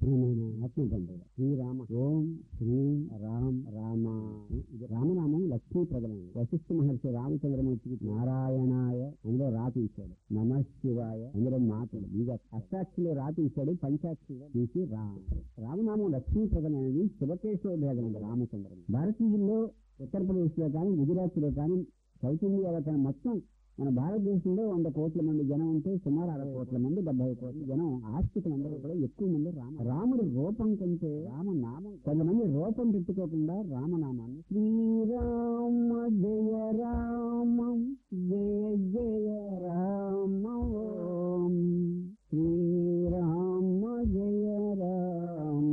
ప్రియమైన ఆత్మబంధువుల శ్రీరామ ఓం శ్రీ రామ్ రామ ఇది రామనామం లక్ష్మీ ప్రజలం వశిష్ఠ మహర్షి రామచంద్రమూర్తికి నారాయణాయ అందులో రాతి ఇచ్చాడు నమ శివాయ అందులో మాటలు ఇక అష్టాక్షిలో రాతి ఇచ్చాడు పంచాక్షిలో తీసి రామ రామనామం లక్ష్మీ ప్రజలం అనేది శివకేశవ భేదం రామచంద్రం భారతీయుల్లో ఉత్తరప్రదేశ్ లో కానీ గుజరాత్ లో కానీ సౌత్ ఇండియాలో కానీ మొత్తం మన భారతదేశంలో వంద కోట్ల మంది జనం ఉంటే సుమారు అరవై కోట్ల మంది డెబ్బై కోట్ల జనం ఆస్తికులందరూ కూడా ఎక్కువ మంది రామ రాముడి రూపం కంటే రామనామం కొంతమంది రూపం పెట్టుకోకుండా రామనామాన్ని శ్రీరామ జయ రామ జయ జయ రామ ఓం శ్రీరామ జయ రామ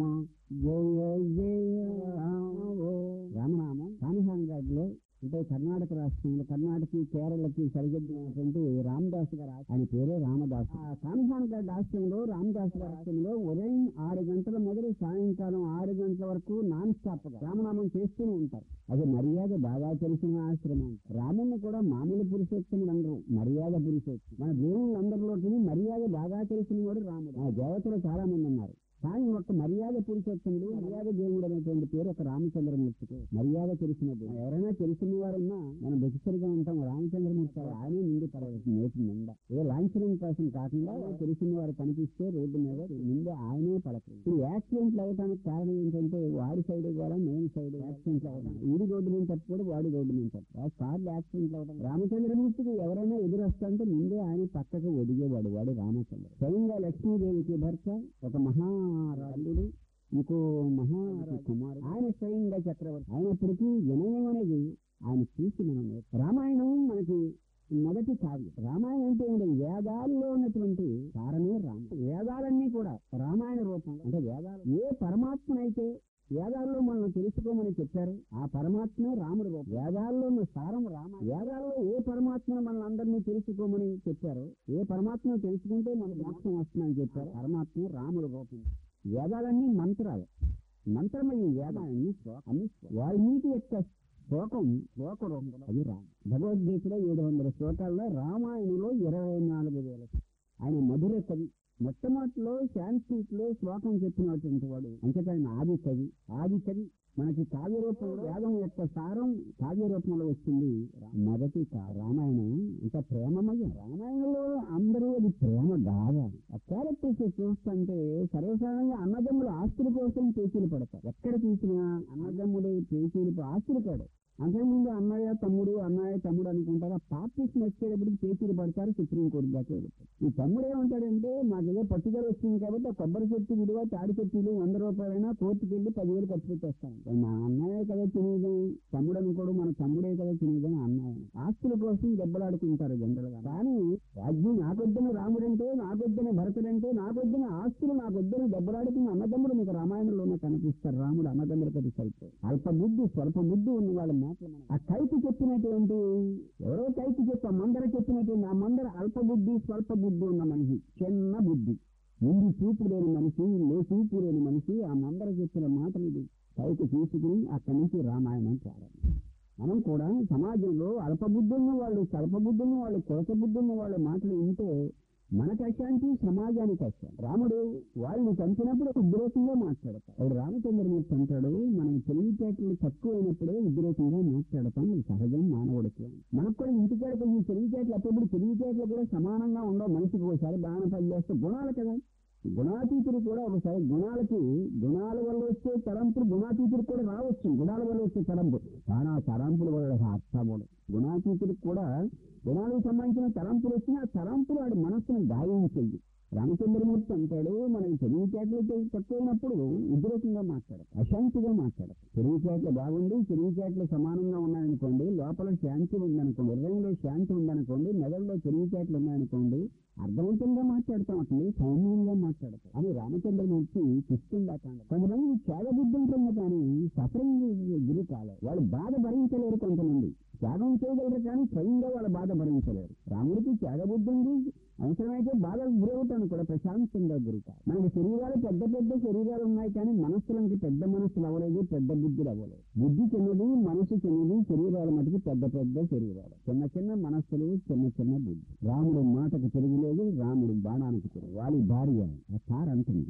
జయ జయ రామ ఓం రామనామం కానిహాంగాడ్లో అంటే కర్ణాటక రాష్ట్రంలో కర్ణాటక కేరళకి సరిహద్దునటువంటి రామదాస్ గారు ఆయన పేరే రామదాస్ ఆ కాన్హాన్గఢ్ ఆశ్రమంలో రామదాస్ గారి ఆశ్రమంలో ఉదయం ఆరు గంటల మొదలు సాయంకాలం ఆరు గంటల వరకు నాన్ స్టాప్ గా రామనామం చేస్తూనే ఉంటారు అది మర్యాద బాగా తెలిసిన ఆశ్రమం రాముని కూడా మామూలు పురుషోత్తములు అందరూ మర్యాద పురుషోత్తములు మన దేవుళ్ళందరిలోకి మర్యాద బాగా తెలిసిన వాడు రాముడు ఆ దేవతలు చాలా మంది ఉన్నారు కానీ ఒక మర్యాద పురుషోత్తముడు మర్యాద దేవుడు అనేటువంటి పేరు ఒక రామచంద్రమూర్తికి మర్యాద తెలిసిన దేవుడు ఎవరైనా తెలిసిన వారున్నా మనం బెసిసరిగా ఉంటాం రామచంద్రమూర్తి గారు ఆయనే ముందు పర్వతం నేటి నిండా ఏ లాంఛనం కోసం కాకుండా తెలిసిన వారు కనిపిస్తే రోడ్డు మీద ముందు ఆయనే పలకరు ఈ యాక్సిడెంట్లు అవడానికి కారణం ఏంటంటే వాడి సైడ్ కూడా మెయిన్ సైడ్ యాక్సిడెంట్లు అవడం వీడి రోడ్డు మీద తప్పకూడదు వాడి రోడ్డు మీద తప్ప కార్లు యాక్సిడెంట్లు అవడం రామచంద్రమూర్తికి ఎవరైనా ఎదురొస్తుంటే ముందే ఆయన పక్కకు ఒదిగేవాడు వాడు రామచంద్ర స్వయంగా లక్ష్మీదేవికి భర్త ఒక మహారాజుడు ఇంకో మహారాజు కుమారుడు ఆయన స్వయంగా చక్రవర్తి అయినప్పటికీ వినయం అనేది ఆయన చూసి మనం నేర్చుకోవాలి. రామాయణం మనకి మొదటి కావ్యం రామాయణం అంటే ఏంటి వేదాల్లో ఉన్నటువంటి కారణమే రామ వేదాలన్నీ కూడా రామాయణ రూపంలో అంటే వేదాలు ఏ పరమాత్మనైతే వేదాల్లో మనం తెలుసుకోమని చెప్పారు ఆ పరమాత్మే రాముడు రూపం వేదాల్లో ఉన్న సారం రామ వేదాల్లో ఏ పరమాత్మను మన అందరినీ తెలుసుకోమని చెప్పారు ఏ పరమాత్మను తెలుసుకుంటే మనకు మోక్షం వస్తుందని చెప్పారు పరమాత్మ రాముడు రూపం వేదాలన్నీ మంత్రాలు మంత్రమయ్యి వేదాలన్నీ శ్లోకం అన్ని శ్లోకం. వాల్మీకి యొక్క శ్లోకం శ్లోక రూపంలో అది రామ భగవద్గీతలో ఏడు వందల శ్లోకాల్లో రామాయణంలో ఇరవై నాలుగు వేల ఆయన మధుర కవి మొట్టమొదటిలో శాంస్క్రిట్ లో శ్లోకం చెప్పినటువంటి వాడు అంతేకాని ఆది కవి ఆది కవి మనకి కావ్య రూపంలో వేదం యొక్క సారం కావ్య రూపంలో వచ్చింది రా- మొదటి కా- రామాయణం ఇంకా ప్రేమమయ్య రామాయణంలో అందరూ అది ప్రేమ గాథ ఆ క్యారెక్టర్స్ చూస్తుంటే సర్వసాధారణంగా అన్నదమ్ములు ఆస్తుల కోసం పేచీలు పడతారు ఎక్కడ చూసినా అన్నదమ్ములు పేచీలు ఆస్తులు పడవు అంతకుముందు అన్నయ్య తమ్ముడు అన్నయ్య తమ్ముడు అనుకుంటారు ఆ పార్టీషన్ వచ్చేటప్పటికి పేచీలు పడతారు సుప్రీం కోర్టు దాకా వెళ్తారు ఈ తమ్ముడు ఏమంటాడంటే మాకు ఏదో పట్టుదల వస్తుంది కాబట్టి ఆ కొబ్బరి చెట్టు విలువ తాడి చెట్టులు వంద రూపాయలైనా కోర్టుకి వెళ్ళి పదివేలు ఖర్చు పెట్టేస్తాను మా అన్నయ్య కదా తినేది తమ్ముడు అనుకోడు మన తమ్ముడే కదా తినేది అని అన్నయ్య ఆస్తుల కోసం దెబ్బలాడుకుంటారు జనరల్ గా కానీ రాజ్యం నాకొద్దని రాముడంటే నాకొద్దని భరతుడంటే నాకొద్దని ఆస్తులు నాకొద్దని దెబ్బలాడుకున్న అన్నదమ్ముడు మీకు రామాయణంలోనే కనిపిస్తారు రాముడు అన్నదమ్ముడు కది సరిపోయి అల్ప బుద్ధి స్వల్ప బుద్ధి ఉన్న వాళ్ళ మాటలు మనం- ఆ కైకి చెప్పినటువంటి ఎవరో కైకి చెప్పి ఆ మందర చెప్పినటువంటి ఆ మందర అల్ప బుద్ధి స్వల్ప బుద్ధి ఉన్న మనిషి చిన్న బుద్ధి ముందు చూపు లేని మనిషి లే చూపు లేని మనిషి ఆ మందర చెప్పిన మాటలు ఇది కైకి తీసుకుని అక్కడి నుంచి రామాయణం ప్రారంభం మనం కూడా సమాజంలో అల్పబుద్ధి ఉన్న వాళ్ళు స్వల్పబుద్ధి ఉన్న వాళ్ళు కొరత బుద్ధి ఉన్న వాళ్ళ మాటలు వింటే మనకు అశాంతి సమాజానికి అశాంతి రాముడు వాళ్ళని చంపినప్పుడు ఉద్రేకంగా మాట్లాడతాడు అప్పుడు రామచంద్రమూర్తి అంటాడు మనం తెలివితేటలు తక్కువైనప్పుడే ఉద్రేకంగా మాట్లాడతాం ఇది సహజం మానవుడికి మనకు కూడా ఇంటికాడ ఈ తెలివితేటలు అప్పుడు తెలివితేటలు కూడా సమానంగా ఉండవు మనిషికి ఒకసారి బాగా పనిచేస్తే గుణాలు కదా గుణాతీతులు కూడా ఒకసారి గుణాలకి గుణాల వల్ల వచ్చే తలంపులు గుణాతీతులకు కూడా రావచ్చు గుణాల వల్ల వచ్చే తలంపు కానీ ఆ తలంపుల వల్ల అర్థముడు గుణాతీతులకు కూడా గుణాలకు సంబంధించిన తలంపులు వచ్చినా ఆ తలంపులు వాడి మనస్సును గాయించింది రామచంద్రమూర్తి అంటాడు మనం తెలివితేటలు తక్కువైనప్పుడు ఉద్రేకంగా మాట్లాడదు అశాంతిగా మాట్లాడదు తెలివితేటలు బాగుండి తెలివితేటలు సమానంగా ఉన్నాయనుకోండి లోపల శాంతి ఉందనుకోండి హృదయంలో శాంతి ఉందనుకోండి మెదడులో తెలివితేటలు ఉన్నాయనుకోండి అర్థవంతంగా మాట్లాడతాం అట్లే సౌమ్యంగా మాట్లాడతాం అని రామచంద్రమూర్తి చూస్తుందా కాండ కొంతమంది త్యాగబుద్ధి ఉంటుంది కానీ సఫరింగ్ గురి కాలేదు వాళ్ళు బాధ భరించలేరు కొంతమంది త్యాగం చేయగలరు కానీ స్వయంగా వాళ్ళ బాధ భరించలేరు రాముడికి త్యాగబుద్ధి ఉంది అవసరమైతే బాధకు గురవుతాను కూడా ప్రశాంతంగా గురికాదు మనకి శరీరాలు పెద్ద పెద్ద శరీరాలు ఉన్నాయి కానీ మనస్సులకి పెద్ద మనస్సులు అవ్వలేదు పెద్ద బుద్ధులు అవ్వలేదు బుద్ధి చిన్నది మనసు చిన్నది శరీరాల మటుకు పెద్ద పెద్ద శరీరాలు చిన్న చిన్న మనస్సులు చిన్న చిన్న బుద్ధి రాముడు మాటకు తిరుగులేదు రాముడు బాణానికి తిరుగు వాళ్ళ భార్య ఆ సార్ అంటుంది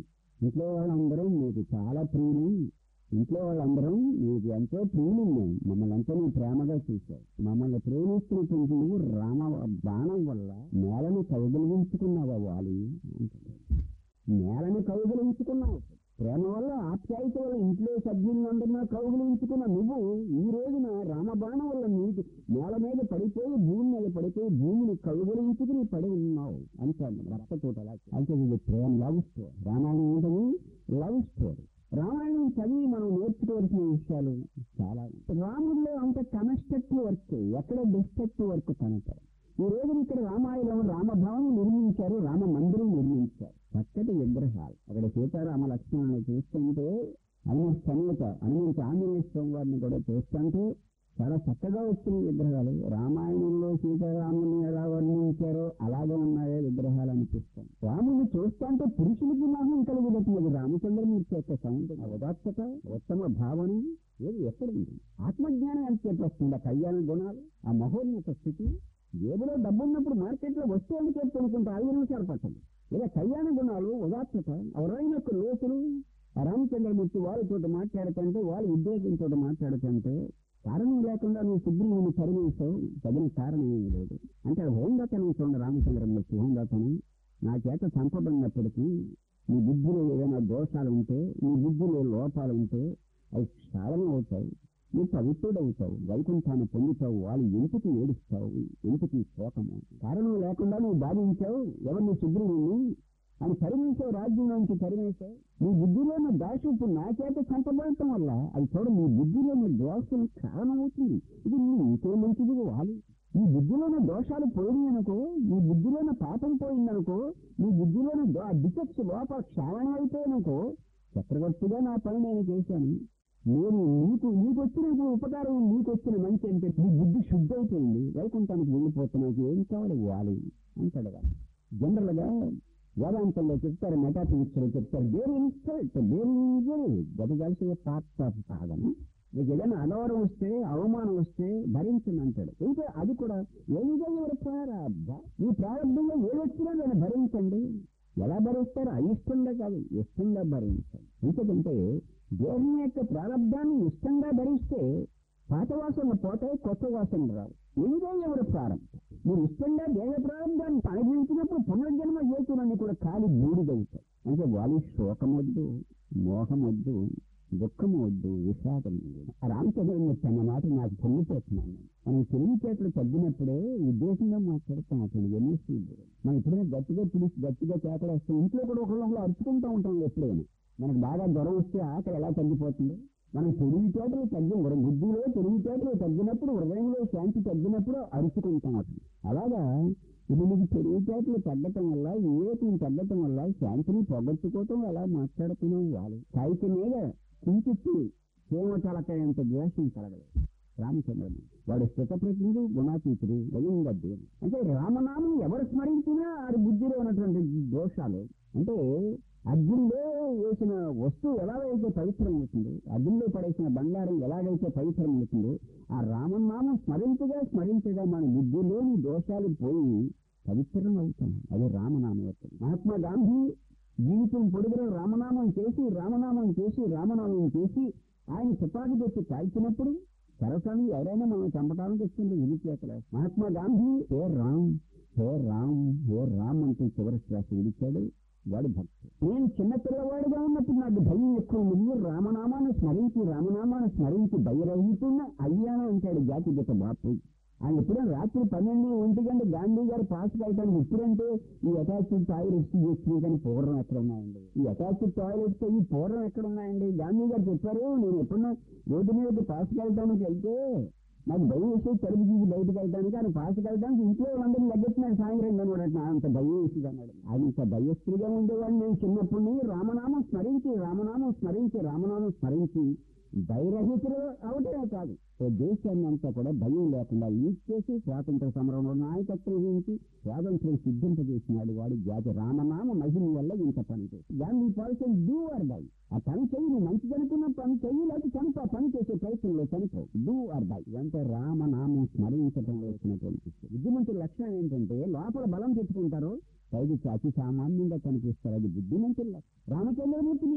ఇంట్లో వాళ్ళందరూ మీకు చాలా ప్రియులు ఇంట్లో వాళ్ళందరం మీకు ఎంతో ప్రియులు మేము మమ్మల్ని ఎంతో నువ్వు ప్రేమగా చూశావు మమ్మల్ని ప్రేమిస్తున్నటువంటి నువ్వు రామ బాణం వల్ల నేలను కౌగలించుకున్నావా వాలి అంటాడు. నేలను కౌగలించుకున్నావు ప్రేమ వల్ల ఆప్యాయత వల్ల ఇంట్లో సభ్యులందరినీ కౌగులించుకున్న నువ్వు ఈ రోజున రామబాణం వల్ల నీకు నేల మీద పడిపోయి భూమి మీద పడిపోయి భూమిని కౌగులించుకుని పడి ఉన్నావు అంటాడు రక్తతోట అలా అంటే ఇది ప్రేమ లవ్ స్టోరీ రామాయణం ఏంటని లవ్ స్టోరీ రామాయణం చదివి మనం నేర్చుకోవాల్సిన విషయాలు చాలా ఉన్నాయి. రాముడిలో అంత కన్స్ట్రక్టివ్ వర్క్ ఎక్కడ డిస్ట్రక్టివ్ వర్క్ కనపడదు ఈ రోజు ఇక్కడ రామాయణం రామభవనం నిర్మించారు రామ మందిరం నిర్మించారు చక్కటి విగ్రహాలు అక్కడ సీతారామ లక్ష్మణుని చూస్తుంటే హనుమ సమేత హనుమంత ఆంజనేయ స్వామి వారిని కూడా చూస్తుంటే చాలా చక్కగా వచ్చిన విగ్రహాలు రామాయణంలో సీతారాముని ఎలా వర్ణించారో అలాగే ఉన్నాయో విగ్రహాలు అనిపిస్తాం రాముని చూస్తుంటే పురుషులకి మోహం కలుగుతుంది రామచంద్రమూర్తి యొక్క సౌందర్యం ఆ ఉదాత్తత ఉత్తమ భావన ఏది ఎక్కడుంది ఆత్మజ్ఞానం ఎంత చెప్పొస్తుంది ఆ కళ్యాణ గుణాలు ఆ మహోన్నత స్థితి జేబులో డబ్బు ఉన్నప్పుడు మార్కెట్లో వస్తువులు చెప్పి కొనుక్కుంటే ఐదు నిమిషాలు పట్టదు ఇలా కళ్యాణ గుణాలు ఉదాత్తత ఎవరైన యొక్క లోతులు ఆ రామచంద్రమూర్తి వాళ్ళతో మాట్లాడుతుంటే వాళ్ళ ఉద్యోగంతో మాట్లాడుతుంటే కారణం లేకుండా నువ్వు సుగ్రీవుని పరిగణిస్తావు తగిన కారణం ఏమీ లేదు అంటే అది హోందాతనం చూడండి రామచంద్రమూర్తి హోందాతనం నా చేత చంపబడినప్పటికీ నీ బుద్ధిలో ఏదైనా దోషాలు ఉంటే నీ బుద్ధిలో లోపాలు ఉంటే అవి క్షాళన అవుతాయి నువ్వు పవిత్రుడవుతావు వైకుంఠాన్ని పొందుతావు వాళ్ళు ఎందుకు ఏడుస్తావు ఎందుకు ఈ శోకము కారణం లేకుండా నువ్వు బాధించావు ఎవరిని సుగ్రీవుని అని పరిగణించావు రాజ్యం నుంచి పరిగణించావు నీ బుద్ధిలో ఉన్న దోషం ఇప్పుడు నా చేత చంపబడటం వల్ల అది చూడ నీ బుద్ధిలో ఉన్న దోషం కారణం అవుతుంది ఇది నీ ఇంకే మంచిది వాలి నీ బుద్ధిలో ఉన్న దోషాలు పోయినాయనుకో నీ బుద్ధిలో ఉన్న పాపం పోయిందనుకో నీ బుద్ధిలో ఉన్న దో- డిఫెక్ట్స్ లోపల క్షాళన అయిపోయిననుకో చక్రవర్తిగా నా పని నేను చేశాను నేను నీకు నీకు వచ్చిన ఉపకారం నీకు వచ్చిన మంచి అంటే నీ బుద్ధి శుద్ధి అయిపోయింది వైకుంఠానికి వెళ్ళిపోతున్నావు ఏం కావాలి వాలి అంటాడు కదా జనరల్ గా వేదాంతంలో చెప్తారు మెటాఫిజిక్స్ లో చెప్తారు there insult there injury that is also part of sadhana మీకు ఏదైనా అగౌరవం వస్తే అవమానం వస్తే భరించండి అంటాడు ఇంకా అది కూడా ఏదో ఎవరి ప్రారంభ ఈ ప్రారంభంలో ఏది వచ్చినా దాన్ని భరించండి ఎలా భరిస్తారు అయిష్టంగా కాదు ఇష్టంగా భరించండి ఎందుకంటే దేహం యొక్క ప్రారంభాన్ని ఇష్టంగా భరిస్తే పాత వాసనలు పోతాయి కొత్త వాసనలు రావు ఇదే ఎవరి ప్రారంభం మీరు ఇష్టంగా దేహ ప్రారంభాన్ని అనుభవించినప్పుడు పునర్జన్మ హేతులన్నీ కూడా ఖాళీ బూడిదవుతాయి అంటే వాళ్ళు శోకం వద్దు మోహం వద్దు దుఃఖం వద్దు విషాదం వద్దు రామచంద్రమూర్తి అన్న మాట నాకు పొంగిపోతున్నాను మనం తెలివితేటలు తగ్గినప్పుడే ఉద్దేశంగా మాట్లాడుతాం అతను ఎన్ని మనం ఎప్పుడైనా గట్టిగా పిలిచి గట్టిగా చేతలేస్తాం ఇంట్లో కూడా ఒకళ్ళు అరుచుకుంటూ ఉంటాం ఎప్పుడైనా మనకు బాగా జ్వరం వస్తే ఆకలి ఎలా తగ్గిపోతుంది మనం తెలివితేటలు తగ్గి బుద్ధిలో తెలివితేటలు తగ్గినప్పుడు హృదయంలో శాంతి తగ్గినప్పుడు అరుచుకుంటాం అసలు అలాగా ఇది నీకు తెలివితేటలు తగ్గటం వల్ల వివేకం తగ్గటం వల్ల శాంతిని పొగట్టుకోవటం అలా మాట్లాడుతున్నాం వాళ్ళు కాయిక మీద కించిత్తు చేమటలకాయంత ద్వేషం కలగలేదు రామచంద్రుడు వాడు స్థితప్రజ్ఞుడు గుణాతీతుడు వయంగద్దు అంటే రామనామం ఎవరు స్మరించినా వారి బుద్ధిలో ఉన్నటువంటి దోషాలు అంటే అగ్నిలో వేసిన వస్తువు ఎలాగైతే పవిత్రం అవుతుందో అగ్నిలో పడేసిన బంగారం ఎలాగైతే పవిత్రం అవుతుందో ఆ రామనామం స్మరించగా స్మరించగా మన బుద్ధిలోని దోషాలు పోయి పవిత్రం అవుతాం అది రామనామం అవుతుంది మహాత్మా గాంధీ జీవితం పొడుగులో రామనామం చేసి రామనామం చేసి రామనామం చేసి ఆయన తుపాకి పెట్టి కాల్చినప్పుడు సరసాన్ని ఎవరైనా మనం చంపడానికి వస్తుంది విడిచేతలే మహాత్మా గాంధీ హే రామ్ హే రామ్ హే రామ్ అంటూ చివరి శ్వాస విడిచాడు వాడు భక్తి నేను చిన్న పిల్లవాడిగా ఉన్నప్పుడు నాకు భయం ఎక్కువ ఉంది రామనామాన్ని స్మరించి రామనామాన్ని స్మరించి భయరహితున్న అయ్యాను అంటాడు జాతిగత బాపు ఆయన ఎప్పుడైనా రాత్రి పన్నెండు ఒంటి గంట గాంధీ గారు పాస్ కాయటానికి ఇప్పుడంటే ఈ అటాచ్డ్ టాయిలెట్స్ చేస్తుంది కానీ పూర్వం ఎక్కడ ఉన్నాయండి ఈ అటాచ్డ్ టాయిలెట్స్ ఈ పూర్వం ఎక్కడ ఉన్నాయండి గాంధీ గారు చెప్పారు నేను ఎప్పుడన్నా రోడ్డు మీద పాస్ వెళ్ళడానికి వెళ్తే నాకు భయం వేసి తలుపు తీసి బయటకు వెళ్ళడానికి ఆయన పాస్ వెళ్ళడానికి ఇంట్లో వాళ్ళందరూ లగ్గెత్తున్నాను సాయంత్రం అన్నాడు అంత భయం వేసింది అన్నాడు ఆయన ఇంత భయస్తుడిగా ఉండేవాడిని నేను చిన్నప్పుడు రామనామం స్మరించి రామనామం స్మరించి రామనామం స్మరించి భయరహితులు అవటమే కాదు ఓ దేశాన్ని అంతా కూడా భయం లేకుండా లీడ్ చేసి స్వాతంత్ర సమరంలో నాయకత్వం వహించి స్వాతంత్రం సిద్ధింపజేసినాడు వాడు జాతి రామనామ మహిమ వల్ల ఇంత పని చేసి Gandhi policy do or die ఆ పని చెయ్యి నువ్వు మంచి అనుకున్న పని చెయ్యి లేకపోతే చనిపో ఆ పని చేసే ప్రయత్నంలో చనిపో డూ ఆర్ డై అంటే రామనామం స్మరించడంలో వచ్చినటువంటి బుద్ధిమంతుల లక్షణం ఏంటంటే లోపల బలం పెట్టుకుంటారు పైకి అతి సామాన్యంగా కనిపిస్తారు అది బుద్ధిమంతుల లక్షణం. రామచంద్రమూర్తి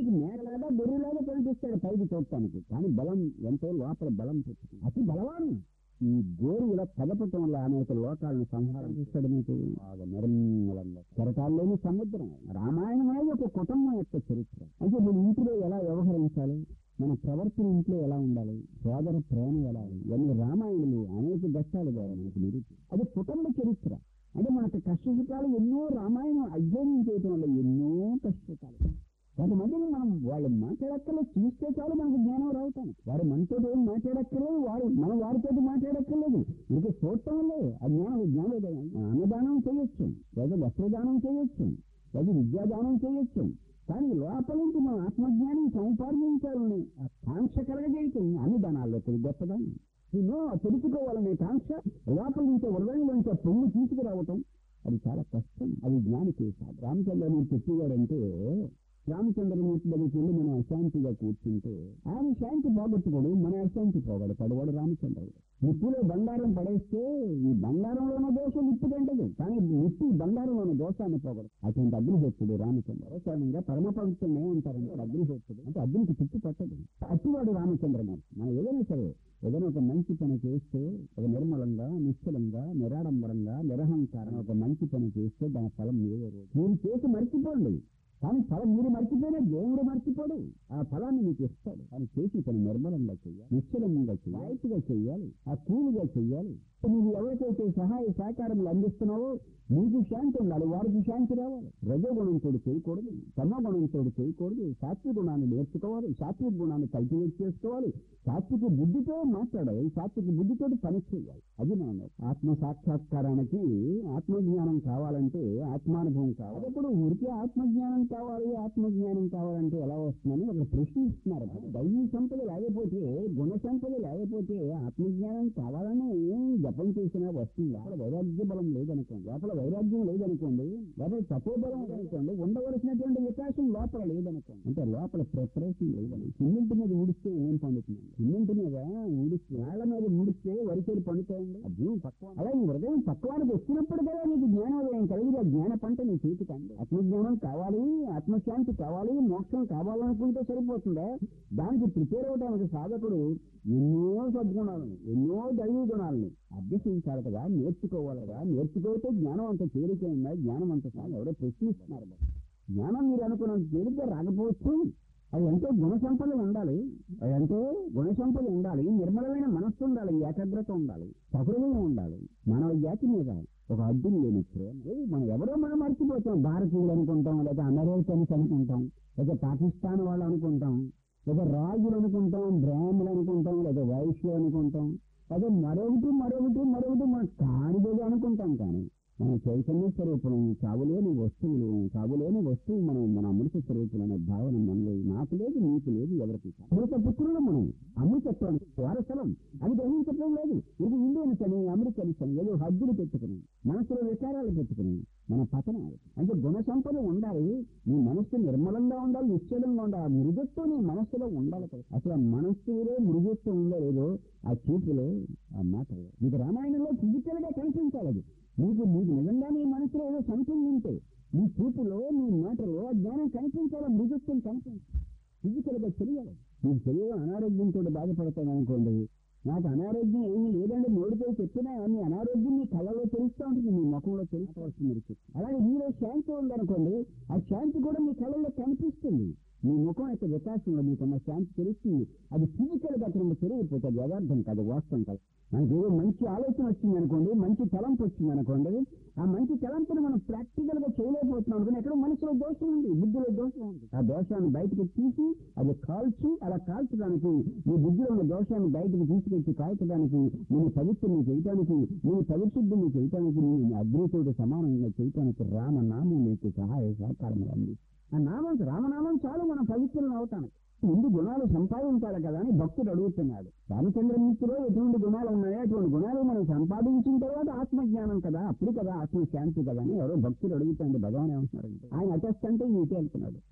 నీకు మేకలాగా గొర్రెలాగా కనిపిస్తాడు పైకి చూడటానికి కానీ బలం ఎంతో లోపల బలం పెట్టుకుంది అతి బలవాన్ ఈ గోరు ఇలా కదపటం వల్ల అనేక లోకాలను సంహారం చేస్తాడు మీకు బాగా నిర్మలంగా కెరటాల్లోని సముద్రం రామాయణం అనేది ఒక కుటుంబం యొక్క చరిత్ర అయితే మన ఇంట్లో ఎలా వ్యవహరించాలి మన ప్రవర్తన ఇంట్లో ఎలా ఉండాలి సోదర ప్రేమ ఎలా ఉంది? ఇవన్నీ రామాయణులు అనేక ఘట్టాలు ద్వారా మనకు నిరూపి అది కుటుంబ చరిత్ర అంటే మనకు కష్టసుఖాలు ఎన్నో రామాయణం అధ్యయనం చేయటం వల్ల ఎన్నో కష్టసుఖాలు కొంతమందిని మనం వాళ్ళు మాట్లాడక్కర్లేదు చూస్తే చాలు మనకు జ్ఞానం రావుతాను వారు మనతో ఏం మాట్లాడక్కర్లేదు వారు మనం వారితో మాట్లాడక్కర్లేదు ఇంకే చూడటం వల్లే ఆ జ్ఞానం జ్ఞానోదయం అన్నదానం చేయొచ్చు లేదా వస్త్రదానం చేయొచ్చు లేదా విద్యాదానం చేయొచ్చు కానీ లోపల నుంచి మన ఆత్మజ్ఞానం సముపార్జించాలని ఆ కాంక్ష కలగజేయటం అన్నదానాల్లో కొద్ది గొప్పదాన్ని ఎన్నో తెలుసుకోవాలనే కాంక్ష లోపల నుంచి హృదయంలోంచి ఆ పొంగు తీసుకురావటం అది చాలా కష్టం అది జ్ఞానికి సాధన రామచంద్రమూర్తి చెప్పేవాడంటే రామచంద్రమూర్తి దగ్గరికి వెళ్ళి మనం అశాంతిగా కూర్చుంటే ఆయన శాంతి పోగొట్టుకోడు మన అశాంతి పోగొడతాడు వాడు రామచంద్రుడు నిప్పులో బంగారం పడేస్తే ఈ బంగారంలోనే దోషం నిప్పు తింటది కానీ నిప్పు ఈ బంగారంలోని దోషాన్ని పోగొడదు అటువంటి అగ్నిహోత్రుడు రామచంద్ర అవసరంగా పరమ పవిత్రుడు ఏమంటారంటే వాడు అగ్నిహోత్రుడు అంటే అగ్నికి చుట్టూ పట్టదు అట్టివాడు రామచంద్రమూర్తి మనం ఏదైనా సరే ఏదైనా ఒక మంచి పని చేస్తే ఒక నిర్మలంగా నిశ్చలంగా నిరాడంబరంగా నిరహంకారం ఒక మంచి పని చేస్తే దాని ఫలం మీరే రోజు మీరు చేసి మర్చిపోండి కానీ ఫలం మీరు మర్చిపోయినా దేవుడు మర్చిపోడు ఆ ఫలాన్ని మీకు ఇస్తాడు కానీ చేసి పని నిర్మలంగా చేయాలి నిశ్చలంగా చేయాలి రాయితీగా చేయాలి ఆ కూలిగా చేయాలి నువ్వు ఎవరికైతే సహాయ సహకారములు అందిస్తున్నావో నీకు శాంతి ఉండాలి వారికి శాంతి రావాలి రజోగుణంతో చేయకూడదు తమగుణంతో చేయకూడదు సాత్విక గుణాన్ని నేర్చుకోవాలి సాత్విక గుణాన్ని కల్టివేట్ చేసుకోవాలి సాత్విక బుద్ధితో మాట్లాడాలి సాత్విక బుద్ధితో పని చేయాలి అది మనం ఆత్మ సాక్షాత్కారానికి ఆత్మజ్ఞానం కావాలంటే ఆత్మానుభవం కావాలి అప్పుడు ఊరికే ఆత్మజ్ఞానం కావాలి ఆత్మజ్ఞానం కావాలంటే ఎలా వస్తుందని ఒక ప్రశ్న ఇస్తున్నారు దైవీ సంపద లేకపోతే గుణ సంపద లేకపోతే ఆత్మజ్ఞానం కావాలని జపం చేసినా వస్తుందా అక్కడ వైరాగ్య బలం లేదనుకోండి లోపల వైరాగ్యం లేదనుకోండి లేదా తపోబలం లేదనుకోండి ఉండవలసినటువంటి వికాసం లోపల లేదనుకోండి అంటే లోపల ప్రిపరేషన్ లేదని సిమెంట్ మీద ఊడిస్తే ఏం పండుతుంది సిమెంట్ మీద ఊడిస్తే నేల మీద ఊడిస్తే వరిసేలు పండుతాయండి ఆ భూమి పక్వ అలా ఈ హృదయం పక్వానికి వచ్చినప్పుడు కదా నీకు జ్ఞానోదయం కలిగి ఆ జ్ఞాన పంట నీ చేతికి అంది ఆత్మజ్ఞానం కావాలి ఆత్మశాంతి కావాలి మోక్షం కావాలనుకుంటే సరిపోతుందా దానికి ప్రిపేర్ అవడానికి సాధకుడు ఎన్నో సద్గుణాలను ఎన్నో దైవీ గుణాలను అభ్యసించాలి కదా నేర్చుకోవాలి కదా నేర్చుకోతే జ్ఞానం అంత తేలికైందా జ్ఞానం అంత సాగు ఎవరో ప్రశ్నిస్తున్నారు మరి. జ్ఞానం మీరు అనుకున్నంత తేలిక రాకపోవచ్చు అది ఎంతో గుణ సంపద ఉండాలి అది ఎంతో గుణ సంపద ఉండాలి నిర్మలమైన మనస్సు ఉండాలి ఏకాగ్రత ఉండాలి సహృదయం ఉండాలి మానవ జాతి మీద ఒక అడ్డులు లేని ప్రేమ ఏయ్, మనం ఎవరో మనం మర్చిపోతాం భారతీయులు అనుకుంటాం లేదా అమెరికన్స్ అనుకుంటాం లేదా పాకిస్తాన్ వాళ్ళు అనుకుంటాం లేదా రాజులు అనుకుంటాం బ్రాహ్మణులు అనుకుంటాం లేదా వైశ్యులు అనుకుంటాం అదే మరొకటి మరొకటి మరొకటి మనం కానిదేదో అనుకుంటాం కానీ మన చైతన్య స్వరూపం చావులేని వస్తువులు చావులేని వస్తువు మనం మన అమృత స్వరూపులు అనే భావన మనలో నాకు లేదు నీకు లేదు ఎవరికి కాదు. అమృత పుత్రులు మనం అమృతత్వానికి వారసలం అది గ్రహించడం లేదు ఇది ఇండియన్స్ అని అమెరికన్స్ అని ఏదో హద్దులు పెట్టుకుని మనసులో విచారాలు పెట్టుకుని మన పతనాలు అంటే గుణ సంపద ఉండాలి నీ మనస్సు నిర్మలంగా ఉండాలి నిశ్చలంగా ఉండాలి ఆ మృగత్వం నీ మనస్సులో ఉండాలి కదా అసలు ఆ మనస్సులో మృగత్వం ఉందో లేదో ఆ చూపులో ఆ మాటలో నీకు రామాయణంలో ఫిజికల్ గా కనిపించాలి అది నీకు నీకు నిజంగా నీ మనసులో ఏదో సంథింగ్ ఉంటే నీ చూపులో నీ మాటలో ఆ జ్ఞానం కనిపించాలి మృగత్వం కనిపించాలి ఫిజికల్ గా తెలియాలి నీకు తెలియదు అనారోగ్యంతో బాధపడతాను అనుకోండి నాకు అనారోగ్యం ఏమీ లేదండి నోడితో చెప్పినా నీ అనారోగ్యం నీ కళ్ళలో తెలుస్తూ ఉంటుంది నీ ముఖంలో తెలుస్తూ వస్తుంది మీకు అలాగే మీలో శాంతి ఉందనుకోండి ఆ శాంతి కూడా మీ కళ్ళలో కనిపిస్తుంది మీ ముఖం యొక్క వికాసంలో మీకున్న శాంతి తెలుస్తుంది అది ఫిజికల్ గా అక్కడ తెలియకపోతే యథార్థం కాదు వాస్తవం కాదు మనకి ఏదో మంచి ఆలోచన వచ్చింది అనుకోండి మంచి తలంపు వచ్చింది అనుకోండి ఆ మంచి తలంపుని మనం ప్రాక్టికల్ గా చేయలేకపోతున్నాం అనుకోండి ఎక్కడో మనసులో దోషం ఉంది బుద్ధిలో దోషం ఉంది ఆ దోషాన్ని బయటకు తీసి అది కాల్చి అలా కాల్చడానికి నీ బుద్ధిలో ఉన్న దోషాన్ని బయటకు తీసుకొచ్చి కాల్చడానికి నేను పవిత్రుని చేయటానికి నేను పరిశుద్ధిని చేయటానికి నేను అగ్నితోటి సమానంగా చేయటానికి రామనామం నీకు సహాయ సహకారం అంది ఆ నామం రామనామం చాలు మనం పవిత్రులను అవుతాను ముందు గుణాలు సంపాదించాలి కదా అని భక్తుడు అడుగుతున్నాడు రామచంద్రమూర్తిలో ఎటువంటి గుణాలు ఉన్నాయో అటువంటి గుణాలు మనం సంపాదించిన తర్వాత ఆత్మజ్ఞానం కదా అప్పుడు కదా ఆత్మ శాంతి కదా అని ఎవరో భక్తుడు అడుగుతాడు భగవాన్ ఏమంటున్నాడు ఆయన అటెస్ట్ అంటే నీకే వెళ్తున్నాడు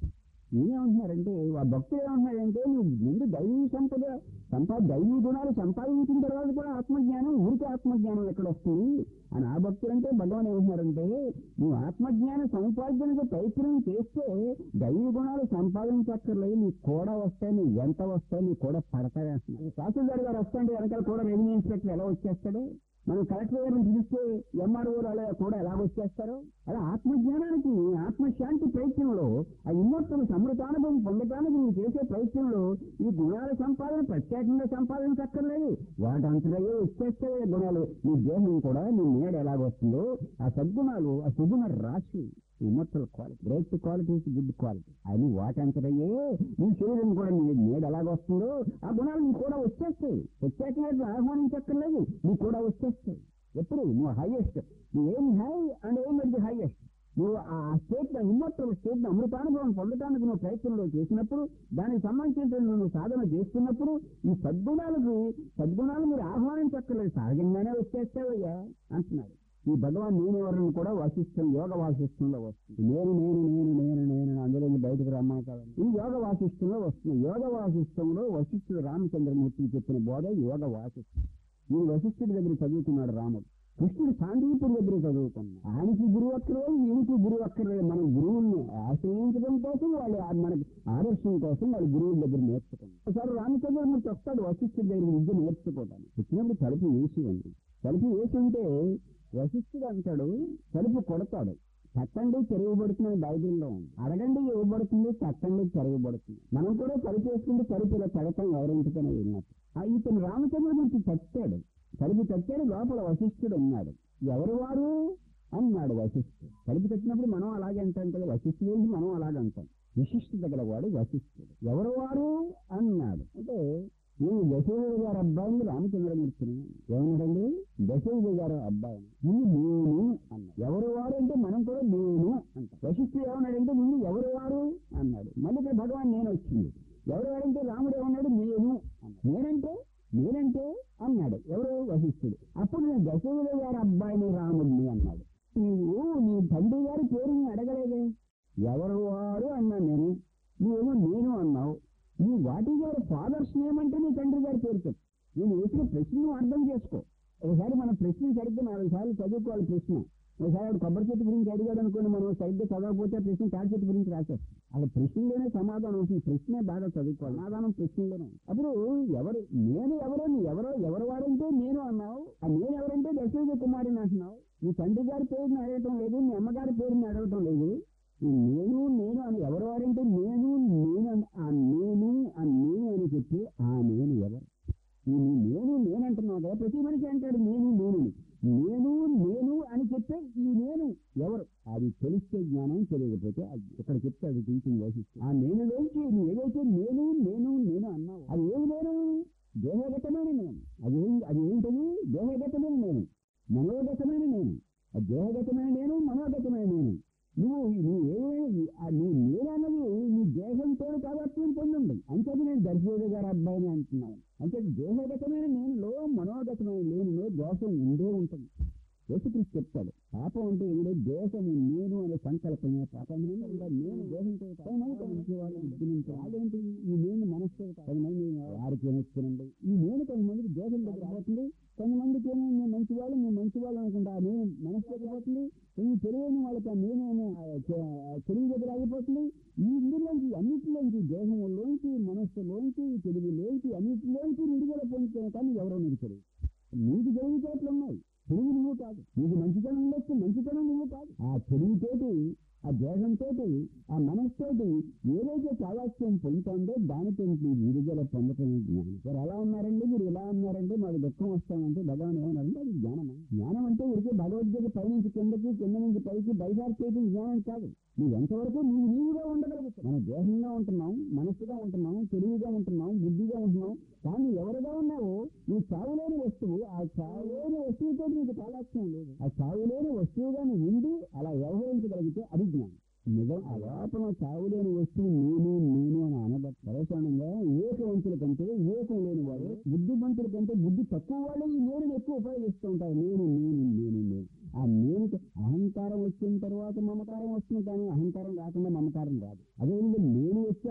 ఏమంటున్నారంటే ఆ భక్తులు ఏమంటున్నారంటే నువ్వు ముందు దైవీ సంపద సంపా దైవీ గుణాలు సంపాదించిన తర్వాత కూడా ఆత్మజ్ఞానం ఊరికి ఆత్మజ్ఞానం ఎక్కడ వస్తుంది అని ఆ భక్తులంటే భగవాన్ ఏమంటున్నారంటే నువ్వు ఆత్మజ్ఞాన సముపార్జనకు ప్రయత్నం చేస్తే దైవీ గుణాలు సంపాదించక్కర్లేదు నీకు కూడా వస్తాయి నీకు ఎంత వస్తాయి నీకు కూడా పడతాయి అంటున్నారు తహసీల్దార్ గారు వస్తుంటే వెనకాల కూడా రెవెన్యూ ఇన్స్పెక్టర్ ఎలా వచ్చేస్తాడు మనం కలెక్టర్ గారిని పిలిస్తే ఎంఆర్ఓ అలా కూడా ఎలా వచ్చేస్తారు అలా ఆత్మజ్ఞానానికి ఆత్మశాంతి ప్రయత్నంలో ఆ ఇమ్మత్తులు సమృతానుభవం పొందడానికి నువ్వు చేసే ప్రయత్నంలో ఈ గుణాల సంపాదన ప్రత్యేకంగా సంపాదించక్కర్లేదు వాటంతరయ్యే వచ్చేస్తాయి ఆ గుణాలు నీ దేహం కూడా నీ నీడ ఎలాగొస్తుందో ఆ సద్గుణాలు ఆ సుగుణ రాశి ఇమ్మత్తుల quality great qualities good quality అని వాటంతరయ్యే నీ శరీరం కూడా నీ నీడ ఎలాగొస్తుందో ఆ గుణాలు నీకు కూడా వచ్చేస్తాయి ప్రత్యేకంగా ఆహ్వానించక్కర్లేదు నీకు కూడా వచ్చేస్తాయి ఎప్పుడు నువ్వు హైయెస్ట్ నువ్వు ఏం హై అండ్ ఏం అది హైయెస్ట్ నువ్వు ఆ స్టేట్ ఇమ్మత్తుల స్టేట్ అమృతానుభవం పొందడానికి నువ్వు ప్రయత్నంలో చేసినప్పుడు దానికి సంబంధించిన నువ్వు సాధన చేస్తున్నప్పుడు ఈ సద్గుణాలకు సద్గుణాలు మీరు ఆహ్వానించక్కర్లేదు సహజంగానే వచ్చేస్తావయ్యా అంటున్నారు ఈ భగవాన్ నేను ఎవరిని కూడా వశిష్టం యోగ వాసిష్టంలో వస్తుంది నేను నేను నేను నేను నేను అందులో నుంచి బయటకు రమ్మని కాదు ఈ యోగ వాసిష్టంలో వస్తుంది యోగ వాసిష్టంలో వశిష్ఠుడు రామచంద్రమూర్తి చెప్పిన బోధ యోగ వాసిష్టం ఈ వశిష్ఠుడి దగ్గర చదువుకున్నాడు రాముడు కృష్ణుడు సాందీపుడి దగ్గర చదువుకున్నాడు ఆయనకి గురువు అక్కర్లేదు ఈయనకి గురువు అక్కర్లేదు మనం గురువుల్ని ఆశ్రయించడం కోసం వాళ్ళు ఆ- మనకి ఆదర్శం కోసం వాళ్ళు గురువుల దగ్గర నేర్చుకున్నాం ఒకసారి రామచంద్రమూర్తి వస్తాడు వశిష్ఠుడి దగ్గర విద్య నేర్చుకోవడానికి వచ్చినప్పుడు తలుపు వేసి ఉంది తలుపు వేసి ఉంటే వశిష్ఠుడు అంటాడు తలుపు కొడతాడు తట్టండి చెరువుబడుతుందని బైబిల్లో ఉంది అడగండి ఇవ్వబడుతుంది తట్టండి చెరువుబడుతుంది మనం కూడా తలుపు వేసుకుంటే తలుపు ఇలా తడతాం ఎవరింటికైనా విన్నట్టు ఆ ఇతను రామచంద్రమూర్తి చచ్చాడు తలుపు చచ్చాడు లోపల వశిష్ఠుడు ఉన్నాడు ఎవరు వారు అన్నాడు వశిష్ఠుడు తలుపు తచ్చినప్పుడు మనం అలాగే అంటాం కదా వశిష్ఠుడు ఏంటి మనం అలాగే అంటాం విశిష్టత గల వాడు వశిష్ఠుడు ఎవరు వారు అన్నాడు అంటే నేను దశరథ గారి అబ్బాయిని రామచంద్రమూర్తిని ఏమన్నాడండి దశరథ గారి అబ్బాయిని ముందు నేను అన్నాడు ఎవరు వారు అంటే మనం కూడా నేను అంటాం వశిష్ఠుడు ఏమన్నాడంటే ముందు ఎవరు వారు అన్నాడు మళ్ళీ ఇక్కడ భగవాన్ నేను వచ్చింది ఎవరు వారంటే రాముడు ఏమన్నాడు నేను అన్నాడు నేనంటే నేనంటే అన్నాడు ఎవరు వశిష్ఠుడు అప్పుడు నేను దశరథ గారి అబ్బాయిని రాముడిని అన్నాడు నువ్వు నీ తండ్రి గారి పేరుని అడగలేదే ఎవరు వారు అన్నాను నేను నువ్వేమో నేను అన్నావు నీ వాటి గారి ఫాదర్స్ నేమ్ అంటే నీ తండ్రి గారి పేరు చెప్పు నేను వేసిన ప్రశ్నను అర్థం చేసుకో ఒకసారి మన ప్రశ్న సరిగ్గా నాలుగు సార్లు చదువుకోవాలి ప్రశ్న ఒకసారి వాడు కొబ్బరి చెట్టు గురించి అడిగాడు అనుకోండి మనం సరిగ్గా చదవకపోతే ఆ ప్రశ్న తాడి చెట్టు గురించి రాసేస్తాం అలా ప్రశ్నలోనే సమాధానం ఉంటుంది ప్రశ్నే బాగా చదువుకోవాలి సమాధానం ప్రశ్నలోనే ఉంది. అప్పుడు ఎవరు నేను ఎవరో నీ ఎవరో ఎవరు వారంటే నేను అన్నావు ఆ నేను ఎవరంటే దశరథ కుమారుని అంటున్నావు నీ తండ్రి గారి పేరుని అడగటం లేదు నీ అమ్మగారి పేరుని అడగటం లేదు ఈ నేను నేను అని ఎవరు వారంటే నేను నేను అని ఆ నేను ఆ నేను అని చెప్పి ఆ నేను ఎవరు ఈ నీ నేను నేను అంటున్నావు కదా ప్రతి మనిషి అంటాడు నేను నేను అని. నేను నేను అని చెప్పే ఈ నేను ఎవరు అది తెలిస్తే జ్ఞానం తెలియకపోతే అది ఇక్కడ చెప్తే అది థింకింగ్ వహిస్తుంది ఆ నేనులోంచి నువ్వు ఏదైతే నేను నేను నేను అన్నావు అది ఏమి నేను దేహగతమైన నేను అది ఏం అది ఏంటది దేహగతమైన నేను మనోగతమైన నేను ఆ దేహగతమైన నేను మనోగతమైన నేను నువ్వు నువ్వు ఏ ఆ నీ నేను అన్నది నీ దేహంతో కాబట్టి పొందండి అంతే నేను దర్శకుడు గారి అబ్బాయిని అంటున్నాను అంటే దేహగతమైన నేనులో మనోగతమైన నేనులో దోషం ఉండే ఉంటుంది యేసుక్రీస్తు చెప్తాడు పాపం అంటే ఏమిటో దేశము నేను అనే సంకల్పమే పాపం నేను ఇంకా నేను దేశంతో కొంతమంది మంచివాళ్ళు బుద్ధిని అదేంటి ఈ నేను మనస్సు కొంతమంది వారికి ఏమొచ్చునండి ఈ నేను కొంతమందికి దేశం దగ్గర పోతుంది కొంతమందికి ఏమో నేను మంచి వాళ్ళు నేను మంచి వాళ్ళు అనుకుంటా ఆ నేను మనస్సు దగ్గర పోతుంది కొన్ని తెలియని వాళ్ళకి ఆ నేనేమో ఆ చె- ఆ చెరువు దగ్గర ఆగిపోతుంది ఈ ఇందులోంచి అన్నిటిలోంచి దేహంలోంచి మనస్సులోంచి తెలుగులోంచి అన్నిటిలోంచి విడుదల పొందుతాను కానీ ఎవరో నీకు తెలియదు నీకు తెలివితేటలు ఉన్నాయి తెలివి నువ్వు కాదు నీకు మంచితనం ఉండొచ్చు మంచితనం నువ్వు కాదు ఆ తెలివితోటి ఆ దేహంతో ఆ మనస్తోటి ఏదైతే చావాస్యం పొందుతుందో దానితో నీ విడుదల పొందటం జ్ఞానం మీరు ఎలా ఉన్నారండి మీరు ఇలా ఉన్నారంటే మాకు దుఃఖం వస్తామంటే భగవాన్ ఏమన్నారంటే అది జ్ఞానమా జ్ఞానం అంటే ఉడికే భగవద్గీత పై నుంచి కిందకి కింద నుంచి పైకి బైసార్ చేయడం జ్ఞానం కాదు నువ్వు ఎంతవరకు నువ్వు నీవుగా ఉండగలుగుతావు మన దేహంగా ఉంటున్నాం మనస్సుగా ఉంటున్నాం తెలివిగా ఉంటున్నాం బుద్ధిగా ఉంటున్నాం కానీ ఎవరుగా ఉన్నావో నువ్వు చావులేని వస్తువు ఆ చావులేని వస్తువుతో నీకు తాలాక్ష్యం లేదు ఆ చావులేని వస్తువుగా నువ్వు ఉండి అలా వ్యవహరించగలిగితే అది జ్ఞానం నిజం ఆ లోపల చావులేని వస్తువు నేను నేను అని అనబట్టి పరేషానంగా వివేకవంతుల కంటే వివేకం లేని వాడు బుద్ధిమంతుల కంటే బుద్ధి తక్కువ వాళ్ళు ఈ నేను ఎక్కువ ఉపయోగిస్తూ ఉంటారు నేను నేను నేను నేను ఆ నేను అహంకారం వచ్చిన తర్వాత మమకారం వస్తుంది కానీ అహంకారం రాకుండా మమకారం రాదు అదే నేను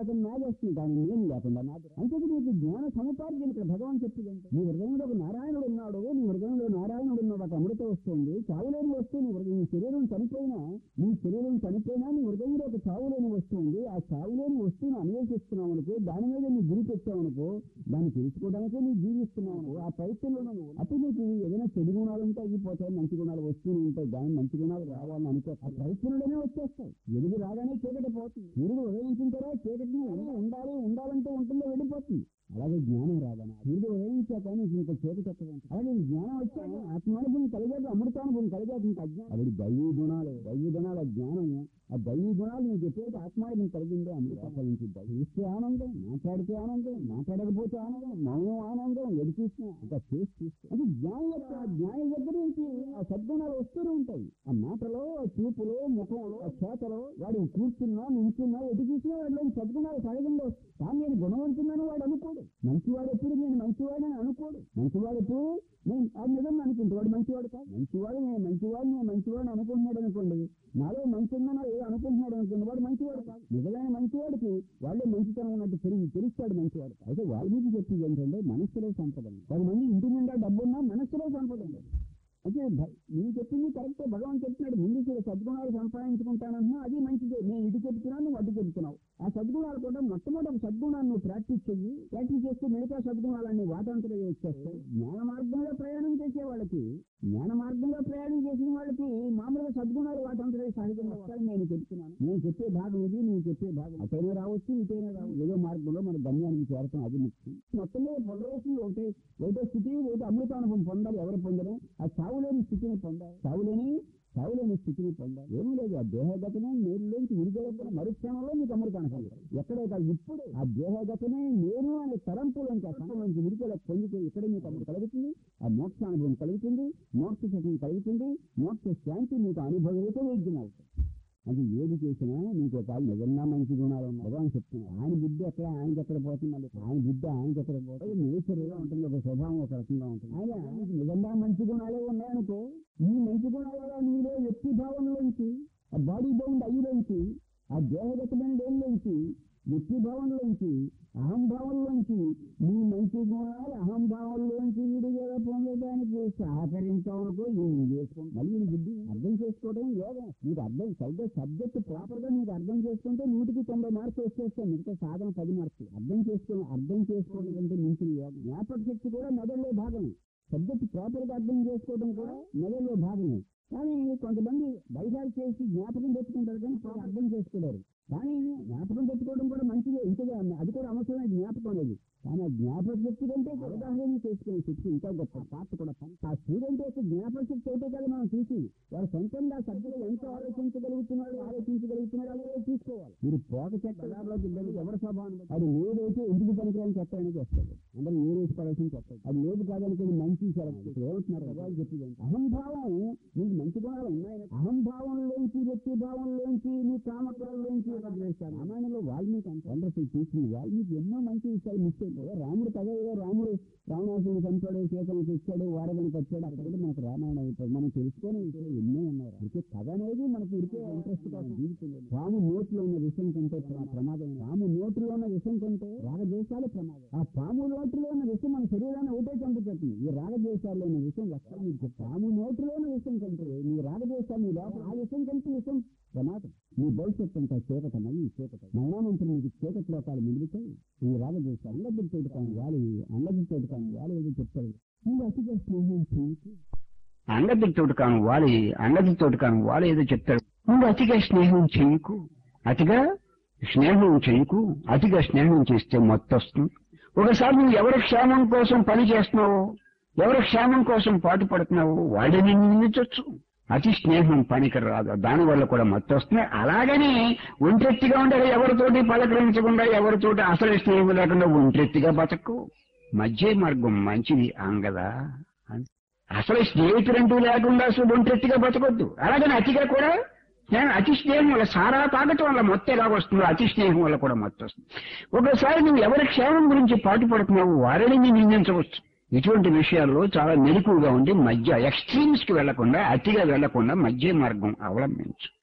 లేకుండా నాగేస్తుంది కానీ నేను లేకుండా నాది అంటే నీకు జ్ఞాన సముపార్జన ఇక్కడ భగవాన్ చెప్పిందంటే నీ హృదయంలో ఒక నారాయణుడు ఉన్నాడు నీ హృదయంలో నారాయణుడు ఉన్నాడు ఒక అమృత వస్తుంది చావులేని వస్తువు నీ హృదయం నీ శరీరం చనిపోయినా నీ శరీరం చనిపోయినా నీ హృదయంలో ఒక చావులేని వస్తువు ఉంది ఆ చావులేని వస్తువుని అన్వేషిస్తున్నావు అనుకో దాని మీద నీ గురి పెట్టావు అనుకో దాన్ని తెలుసుకోవడానికి నువ్వు జీవిస్తున్నావు అనుకో ఆ ప్రయత్నంలో నువ్వు అప్పుడు నీకు ఏదైనా చెడు గుణాలు ఉంటే అయిపోతాయి మంచి గుణాలు వస్తూనే ఉంటాయి దాని మంచి గుణాలు రావాలని అనుకో ఆ ప్రయత్నంలోనే వచ్చేస్తాయి ఎదుగు రాగానే చీకటి పోతుంది సూర్యుడు ఉదయించిన తర్వాత చీకటిని ఉండ- ఉండాలి ఉండాలంటే ఉంటుందో వెళ్ళిపోతుంది అలాగే జ్ఞానం రాదన సూర్యుడు ఉదయించాక నీకు ఇంకా చీకటి ఎక్కదు అలాగే ఈ జ్ఞానం వచ్చాక ఆత్మానుభవం కలిగేది అమృతానుభవం కలిగేది ఇంకా అజ్ఞానం అది దైవీ గుణాలు దైవీ గుణాలు ఆ జ్ఞానము ఆ దైవీ గుణాలు నీకు ఎప్పుడైతే ఆత్మానుభవం కలిగిందో అమృతం నుంచి చూస్తే ఆనందం మాట్లాడితే ఆనందం మాట్లాడకపోతే ఆనందం మౌనం ఆనందం ఎది చూసినా ఇంకా చేసి చూస్తే అది జ్ఞానం యొక్క ఆ జ్ఞానం దగ్గర నుంచి ఆ సద్గుణాలు వస్తూనే ఉంటాయి ఆ మాటలో ఆ చూపులో ముఖంలో ఆ చేతలో వాడు కూర్చున్నా నించున్నా ఎటు చూసినా వాడిలో సద్గుణాలు సహజంగా వస్తాయి కానీ నేను గుణవంతున్నాను వాడు అనుకోడు మంచివాడు ఎప్పుడు నేను మంచివాడని అనుకోడు మంచివాడు ఎప్పుడు నేను అది నిజం అనుకుంటా వాడు మంచివాడు కాదు మంచివాడు నేను మంచివాడు నేను మంచివాడు అనుకుంటున్నాడు అనుకోండి నాలో మంచి ఉందని ఏదో అనుకుంటున్నాడు అనుకోండి వాడు మంచివాడు కాదు నిజమైన మంచివాడికి వాళ్ళే మంచితనం ఉన్నట్టు తెలిసి తెలుస్తాడు మంచివాడు అయితే వాల్మీకి చెప్పింది ఏంటంటే మనస్సులో సంపద ఉంది. పది మంది ఇంటి నిండా డబ్బున్నా మనస్సులో సంపద ఉంది అంటే భ- నేను చెప్పింది కరెక్టే భగవాన్ చెప్తున్నాడు ముందు చూడు సద్గుణాలు సంపాదించుకుంటానంటున్నా అది మంచిదే నేను ఇటు చెప్తున్నాను నువ్వు అటు చెప్తున్నావు ఆ సద్గుణాలు కూడా మొట్టమొదటి ఒక సద్గుణాన్ని నువ్వు ప్రాక్టీస్ చెయ్యి ప్రాక్టీస్ చేస్తే మిగతా సద్గుణాలన్నీ వాటాంతరం వచ్చేస్తాయి జ్ఞాన మార్గంలో ప్రయాణం చేసే వాళ్ళకి జ్ఞాన మార్గంలో ప్రయాణం చేసిన వాళ్ళకి మామూలుగా సద్గుణాలు వాటంతరే సహజంగా వస్తాయని నేను చెప్తున్నాను నేను చెప్పే భాగం ఇది నువ్వు చెప్పే భాగం అటైనా రావచ్చు ఇటైనా రావచ్చు ఏదో మార్గంలో మన గమ్యానికి చేరటం అది ముఖ్యం మొత్తం మీద పొందవలసింది ఒకటే ఒకటే స్థితి ఒకటి అమృతానుభవం పొందాలి ఎవరు పొందరు ఆ చావులేని స్థితిని పొందాలి చావులేని చావులేని స్థితిని పొందాలి ఏమీ లేదు ఆ దేహగతనే నేరులోంచి విడిగలుగుతున్న మరుక్షణంలో నీకు అమృతానుభవం ఎక్కడే కాదు ఇప్పుడే ఆ దేహగతనే నేను అనే తరంపులోంచి ఆ తరంపులోంచి విడిగల పొందితే ఇక్కడే నీకు అమృతం కలుగుతుంది ఆ మోక్షానుభవం కలుగుతుంది మోక్ష శక్తి కలుగుతుంది మోక్ష శాంతి నీకు అనుభవితో యజ్ఞం అవుతుంది అది ఏది చేసినా నీకు ఒక నిజంగా మంచి గుణాలు ఉన్నాయి భగవాన్ చెప్తున్నాడు ఆయన బుద్ధి ఎక్కడ ఆయనకి ఎక్కడ పోతుంది మళ్ళీ ఆయన బుద్ధి ఆయనకి ఎక్కడ పోతుంది నేచర్ గా ఉంటుంది ఒక స్వభావం ఒక రకంగా ఉంటుంది ఆయన ఆయనకి నిజంగా మంచి గుణాలే ఉన్నాయనుకో ఈ మంచి గుణాల వల్ల నీలో వ్యక్తి భావంలోంచి ఆ బాడీ బౌండ్ అయ్యిలోంచి ఆ దేహగతమైన దేనిలోంచి వ్యక్తి భావంలోంచి అహంభావంలోంచి నీ మంచి గుణాలు అహంభావంలోంచి విడుదల పొందడానికి సహకరించవనుకో ఏం చేసుకో మళ్ళీ నీ బుద్ధి అర్థం చేసుకోవడం యోగా నీకు అర్థం సరిగ్గా సబ్జెక్ట్ ప్రాపర్ గా నీకు అర్థం చేసుకుంటే నూటికి తొంభై మార్కులు వచ్చేస్తాయి మిగతా సాధన పది మార్కులు అర్థం చేసుకుని అర్థం చేసుకోవడం కంటే మించిన యోగం జ్ఞాపక శక్తి కూడా మెదడులో భాగమే సబ్జెక్ట్ ప్రాపర్ గా అర్థం చేసుకోవడం కూడా మెదడులో భాగమే కానీ కొంతమంది బైజాలు చేసి జ్ఞాపకం తెచ్చుకుంటారు కానీ వాళ్ళు అర్థం చేసుకోలేరు కానీ జ్ఞాపకం తెచ్చుకోవడం కూడా మంచిదే ఇంతగా అది కూడా అవసరమైన జ్ఞాపకం అనేది కానీ ఆ జ్ఞాపక శక్తి కంటే అవగాహన చేసుకునే శక్తి ఇంకా గొప్ప పాత్ర కూడా పని. ఆ స్టూడెంట్ యొక్క జ్ఞాపక శక్తి అయితే కదా మనం చూసి వాడు సొంతంగా సభ్యులు ఎంత ఆలోచించగలుగుతున్నాడు ఆలోచించగలుగుతున్నాడు అనేది చూసుకోవాలి మీరు పోక చెట్ట లాభంలోకి ఇద్దరికి ఎవరి స్వభావం అది లేదైతే ఎందుకు పనికిరాని చెప్పడానికి వస్తుంది అందరూ ఏరేసి పడాల్సింది చెప్పదు అది లేదు కాదనుకుని మంచి సెలవు ఇప్పుడు ఏమంటున్నారు భగవాన్ చెప్పింది అహంభావం నీకు మంచి గుణాలు ఉన్నాయి అహంభావంలోంచి వ్యక్తి భావంలోంచి నీ కామకులంలోంచి వదిలేస్తాను రామాయణంలో వాల్మీకి అంత వండర్ఫుల్ టీచింగ్ వాల్మీకి ఎన్నో మంచి విషయాలు మిస్ అయిపోయాయి రాముడు కథ ఏదో రాముడు రావణాసుని చంపాడు సీతను తెచ్చాడు వారగనికి వచ్చాడు అక్కడ కూడా మనకు రామాయణం అయిపోయింది మనం తెలుసుకొని విషయాలు ఎన్నో ఉన్నాయి ఇరికే కథ అనేది మనకు ఇరికే ఇంట్రెస్ట్ కాదు జీవితంలో రాము నోట్లో ఉన్న విషయం కంటే ప్ర- ప్రమాదం రాము నోట్లో ఉన్న విషయం కంటే రాగద్వేషాలు ప్రమాదం ఆ పాము నోట్లో ఉన్న విషయం మన శరీరాన్ని ఒకటే చంపుతుంది ఈ రాగద్వేషాల్లో ఉన్న విషయం లక్షలు మీకు చెప్తాను. పాము నోట్లో ఉన్న విషయం కంటే నీ రాగద్వేషాలు నీ లోపల ఆ విషయం కంటే విషయం ప్రమాదం నీ భవిష్యత్తు అంతా చేపటమని చేపట మరణానంతరం నీకు చీకటి లోకాలు మిగులుతాయి ఈ రాగద్వేషాలు అంగది తోటి కానీ వాలి అంగది తోటి కానీ వాలి ఏదో చెప్తాడు నువ్వు అతిగా స్నేహం చేయకు అంగదితోటి కాను వాలి అంగదితోటి కాను వాలి ఏదో చెప్తాడు నువ్వు అతిగా స్నేహం చేయకు అతిగా స్నేహం చేయకు అతిగా స్నేహం చేస్తే మొత్తం వస్తుంది ఒకసారి నువ్వు ఎవరి క్షేమం కోసం పని చేస్తున్నావో ఎవరి క్షేమం కోసం పాటు పడుతున్నావో వాళ్ళని నిందించవచ్చు అతి స్నేహం పనికి రాదు దాని వల్ల కూడా మత్తు వస్తుంది అలాగని ఒంటెత్తిగా ఉండాలి ఎవరితోటి పలకరించకుండా ఎవరితోటి అసలు స్నేహం లేకుండా ఒంటెత్తిగా బతకు మధ్య మార్గం మంచిది అంగదా అని అసలు స్నేహితులంటూ లేకుండా అసలు ఒంటెత్తిగా బతకొద్దు అలాగని అతిగా కూడా స్నేహం అతి స్నేహం వల్ల సారా తాగటం వల్ల మొత్తం ఎలా వస్తుందో అతి స్నేహం వల్ల కూడా మొత్తం వస్తుంది ఒకసారి నువ్వు ఎవరి క్షేమం గురించి పాటుపడుతున్నావు వారిని నీ నిందించవచ్చు ఇటువంటి విషయాల్లో చాలా మెలకువగా ఉండి మధ్య ఎక్స్ట్రీమ్స్ కి వెళ్లకుండా అతిగా వెళ్లకుండా మధ్య మార్గం అవలంబించు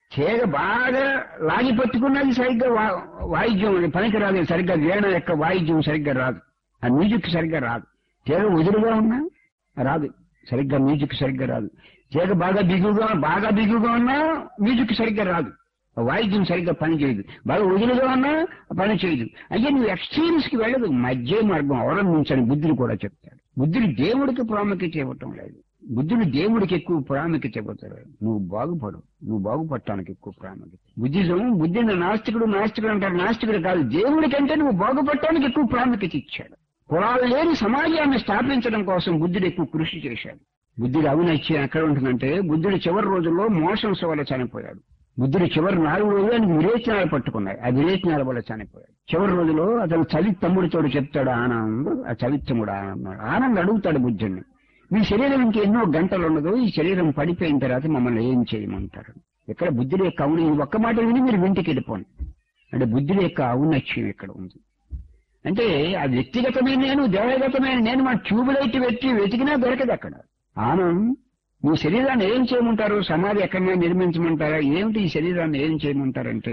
తీగ బాగా లాగి పట్టుకున్నది సరిగ్గా వా- వాయిద్యం అది పనికి రాదు సరిగ్గా వీణ యొక్క వాయిద్యం సరిగ్గా రాదు ఆ మ్యూజిక్ సరిగ్గా రాదు తీగ వదులుగా ఉన్నా రాదు సరిగ్గా మ్యూజిక్ సరిగ్గా రాదు తీగ బాగా బిగుగా బాగా బిగుగా ఉన్నా మ్యూజిక్ సరిగ్గా రాదు ఆ వాయిద్యం సరిగ్గా పని చేయదు బాగా వదులుగా ఉన్నా పని చేయదు అంటే నువ్వు ఎక్స్ట్రీమ్స్ కి వెళ్ళదు మధ్య మార్గం అవలంబించని బుద్ధుడు కూడా చెప్తాడు బుద్ధుడు దేవుడికి ప్రాముఖ్యత ఇవ్వటం లేదు బుద్ధుడు దేవుడికి ఎక్కువ ప్రాముఖ్యత ఇవ్వతాడు నువ్వు బాగుపడు నువ్వు బాగుపడటానికి ఎక్కువ ప్రాముఖ్యత బుద్ధిజం బుద్ధిని నాస్తికుడు నాస్తికుడు అంటారు నాస్తికుడు కాదు దేవుడి కంటే నువ్వు బాగుపడటానికి ఎక్కువ ప్రాముఖ్యత ఇచ్చాడు కులాలు లేని సమాజాన్ని స్థాపించడం కోసం బుద్ధుడు ఎక్కువ కృషి చేశాడు బుద్ధుడు అవినచ్చి ఎక్కడ ఉంటుందంటే బుద్ధుడు చివరి రోజుల్లో మోసం వల్ల చనిపోయాడు బుద్ధుడు చివరి నాలుగు రోజులు ఆయనకు విరేచనాలు పట్టుకున్నాయి ఆ విరేచనాల వల్ల చనిపోయాడు చివరి రోజులో అతను చవి తమ్ముడితోడు చెప్తాడు ఆనంద్ ఆ చవిత్తముడు ఆనంద్ ఆనంద్ అడుగుతాడు బుద్ధుడిని మీ శరీరం ఇంకెన్నో గంటలు ఉండదు ఈ శరీరం పడిపోయిన తర్వాత మమ్మల్ని ఏం చేయమంటారు ఇక్కడ బుద్ధుడి యొక్క అవును ఈ ఒక్క మాట విని మీరు ఇంటికి వెళ్ళిపోండి అంటే బుద్ధుడి యొక్క ఔన్నత్యం ఇక్కడ ఉంది అంటే ఆ వ్యక్తిగతమైన నేను దేవగతమైన నేను మా ట్యూబ్ లైట్ పెట్టి వెతికినా దొరకదు అక్కడ ఆనంద్ మీ శరీరాన్ని ఏం చేయమంటారు సమాధి ఎక్కడైనా నిర్మించమంటారా ఏమిటి ఈ శరీరాన్ని ఏం చేయమంటారంటే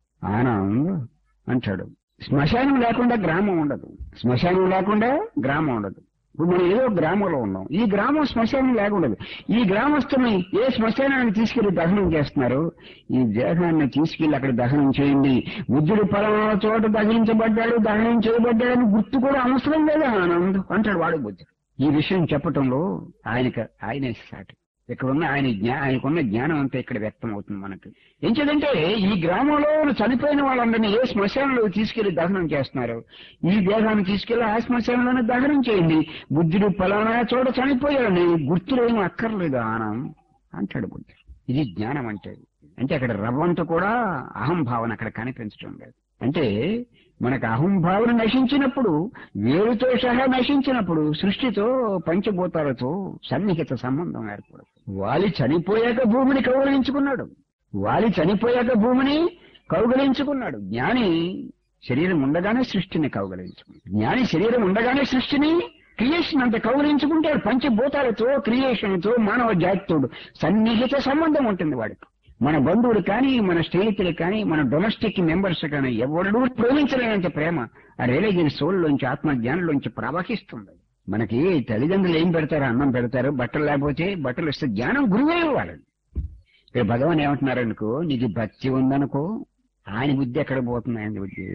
ఆనంద్ అంటాడు శ్మశానం లేకుండా గ్రామం ఉండదు శ్మశానం లేకుండా గ్రామం ఉండదు ఇప్పుడు మనం ఏదో గ్రామంలో ఉన్నాం ఈ గ్రామం శ్మశానం లేకుండదు ఈ గ్రామస్తుని ఏ శ్మశానాన్ని తీసుకెళ్లి దహనం చేస్తున్నారు ఈ దేహాన్ని తీసుకెళ్లి అక్కడ దహనం చేయండి బుద్ధుడు పలానా చోట దహించబడ్డాడు దహనం చేయబడ్డాడని గుర్తు కూడా అవసరం లేదా ఆనంద్ అంటాడు వాడు బుద్ధుడు ఈ విషయం చెప్పటంలో ఆయనకు ఆయనే సాటి ఇక్కడ ఉన్న ఆయన జ్ఞా ఆయనకున్న జ్ఞానం అంతా ఇక్కడ వ్యక్తం అవుతుంది మనకి ఏంటంటే ఈ గ్రామంలో చనిపోయిన వాళ్ళందరినీ ఏ శ్మశానంలో తీసుకెళ్లి దహనం చేస్తున్నారు ఈ దేహాన్ని తీసుకెళ్లి ఆ శ్మశానంలోనే దహనం చేయండి బుద్ధుడు ఫలానా చోట చనిపోయాడని గుర్తులేం అక్కర్లేదు ఆనం అంటాడు బుద్ధుడు ఇది జ్ఞానం అంటే అంటే అక్కడ రవ్వంత కూడా అహం భావన అక్కడ కనిపించడం లేదు అంటే మనకు అహంభావన నశించినప్పుడు వేరుతో సహా నశించినప్పుడు సృష్టితో పంచభూతాలతో సన్నిహిత సంబంధం ఏర్పడుతుంది వాలి చనిపోయాక భూమిని కౌగలించుకున్నాడు వాలి చనిపోయాక భూమిని కౌగలించుకున్నాడు జ్ఞాని శరీరం ఉండగానే సృష్టిని కౌగలించుకున్నాడు జ్ఞాని శరీరం ఉండగానే సృష్టిని క్రియేషన్ అంత కౌగలించుకుంటాడు పంచభూతాలతో క్రియేషన్తో మానవ జాతితోడు సన్నిహిత సంబంధం ఉంటుంది వాడికి మన బంధువులు కానీ మన స్నేహితులు కానీ మన డొమెస్టిక్ మెంబర్స్ కానీ ఎవరు ప్రేమించలేనంత ప్రేమ ఆ రిలీజియన్ సోల్ లోంచి ఆత్మ జ్ఞానంలోంచి ప్రవహిస్తుంది మనకి తల్లిదండ్రులు ఏం పెడతారు అన్నం పెడతారు బట్టలు లేకపోతే బట్టలు ఇస్తే జ్ఞానం గురువే ఇవ్వాలి ఇక్కడ భగవాన్ ఏమంటున్నారు అనుకో నీకు భక్తి ఉందనుకో ఆయన బుద్ధి ఎక్కడ పోతుంది ఆయన బుద్ధి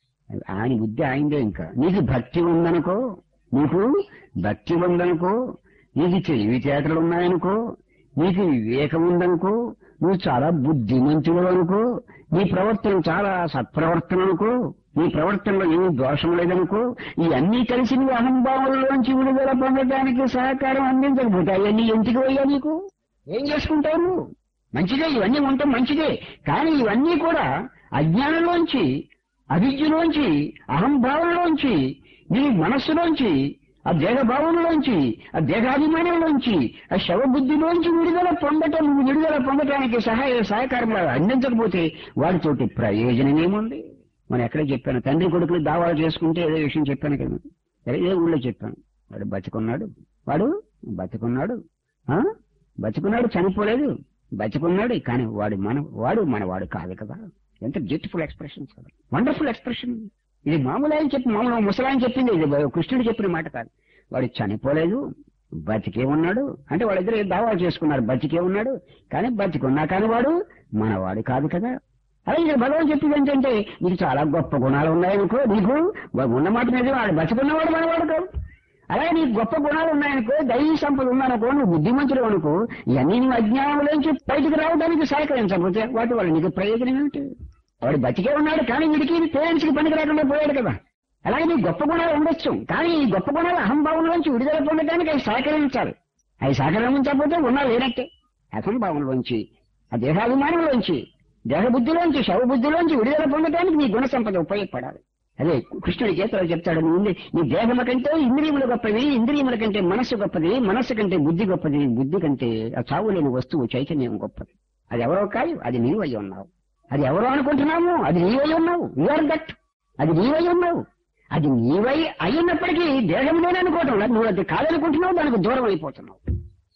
ఆయన బుద్ధి ఆయనదే ఇంకా నీకు భక్తి ఉందనుకో నీకు భక్తి ఉందనుకో నీకు తెలివితేటలు ఉన్నాయనుకో నీకు వివేకం ఉందనుకో నువ్వు చాలా బుద్ధిమంతుడు అనుకో నీ ప్రవర్తన చాలా సత్ప్రవర్తన అనుకో నీ ప్రవర్తనలో ఏమి దోషం లేదనుకో ఇవన్నీ కలిసి నువ్వు అహంభావంలోంచి విడుదల పొందడానికి సహకారం అందించకపోతే అవన్నీ ఎందుకు అయ్యా నీకు ఏం చేసుకుంటావు నువ్వు మంచిదే ఇవన్నీ ఉంటాం మంచిదే కానీ ఇవన్నీ కూడా అజ్ఞానంలోంచి అవిద్యలోంచి అహంభావంలోంచి నీ మనస్సులోంచి ఆ దేహభావంలోంచి ఆ దేహాభిమానంలోంచి ఆ శవబుద్ధిలోంచి విడుదల పొందటం నువ్వు విడుదల పొందటానికి సహాయ సహకారం అందించకపోతే వాడితోటి ప్రయోజనం ఏముంది మనం ఎక్కడ చెప్పాను తండ్రి కొడుకులు దావాలు చేసుకుంటే ఏదో విషయం చెప్పాను కదా ఏ- ఏ ఊళ్ళో చెప్పాను వాడు బతికున్నాడు వాడు బతికున్నాడు ఆ బతికున్నాడు చనిపోలేదు బతికున్నాడు కానీ వాడు మన వాడు మన వాడు కాదు కదా ఎంత బ్యూటిఫుల్ ఎక్స్ప్రెషన్ కదా వండర్ఫుల్ ఎక్స్ప్రెషన్ ఇది మామూలు ఆయన చెప్పి మామూలు ముసలాయన చెప్పింది ఇది కృష్ణుడు చెప్పిన మాట కాదు వాడు చనిపోలేదు బతికే ఉన్నాడు అంటే వాళ్ళిద్దరు దావాలు చేసుకున్నారు బతికే ఉన్నాడు కానీ బతికున్నా కానీ వాడు మనవాడు కాదు కదా అదే ఇక్కడ భగవాన్ చెప్పింది ఏంటంటే నీకు చాలా గొప్ప గుణాలు ఉన్నాయనుకో నీకు ఉన్న మాట మీద వాడు బతికున్నవాడు మనవాడు కాదు అలాగే నీకు గొప్ప గుణాలు ఉన్నాయనుకో దైవీ సంపద ఉందనుకో నువ్వు బుద్ధిమంతుడు అనుకో ఇవన్నీ నువ్వు అజ్ఞానంలోంచి బయటకు రావడానికి సహకరించకపోతే వాటి వల్ల నీకు ప్రయోజనం ఏమిటి వాడు బతికే ఉన్నాడు కానీ వీడికి పేరెంట్స్ కి పనికి రాకుండా పోయాడు కదా అలాగే నీ గొప్ప గుణాలు ఉండొచ్చు కానీ ఈ గొప్ప గుణాలు అహంభావంలోంచి విడుదల పొందడానికి అవి సహకరించాలి అవి సహకరించకపోతే ఉన్నా లేనట్టే అసంభావంలోంచి ఆ దేహాభిమానంలోంచి దేహబుద్ధిలోంచి శవబుద్ధిలోంచి విడుదల పొందడానికి నీ గుణ సంపద ఉపయోగపడాలి అదే కృష్ణుడి చేతిలో చెప్తాడు నువ్వు ఉంది నీ దేహముల కంటే ఇంద్రియములు గొప్పవి ఇంద్రియముల కంటే మనస్సు గొప్పది మనస్సు కంటే బుద్ధి గొప్పది బుద్ధి కంటే ఆ చావు లేని వస్తువు చైతన్యం గొప్పది అది ఎవరో కాదు అది నీవై ఉన్నావు అది ఎవరో అనుకుంటున్నాము అది నీవై ఉన్నావు యూఆర్ దట్ అది నీవై ఉన్నావు అది నీవై అయినప్పటికీ దేహం లేని అనుకోవటం లేదు నువ్వు అది కాదనుకుంటున్నావు దానికి దూరం అయిపోతున్నావు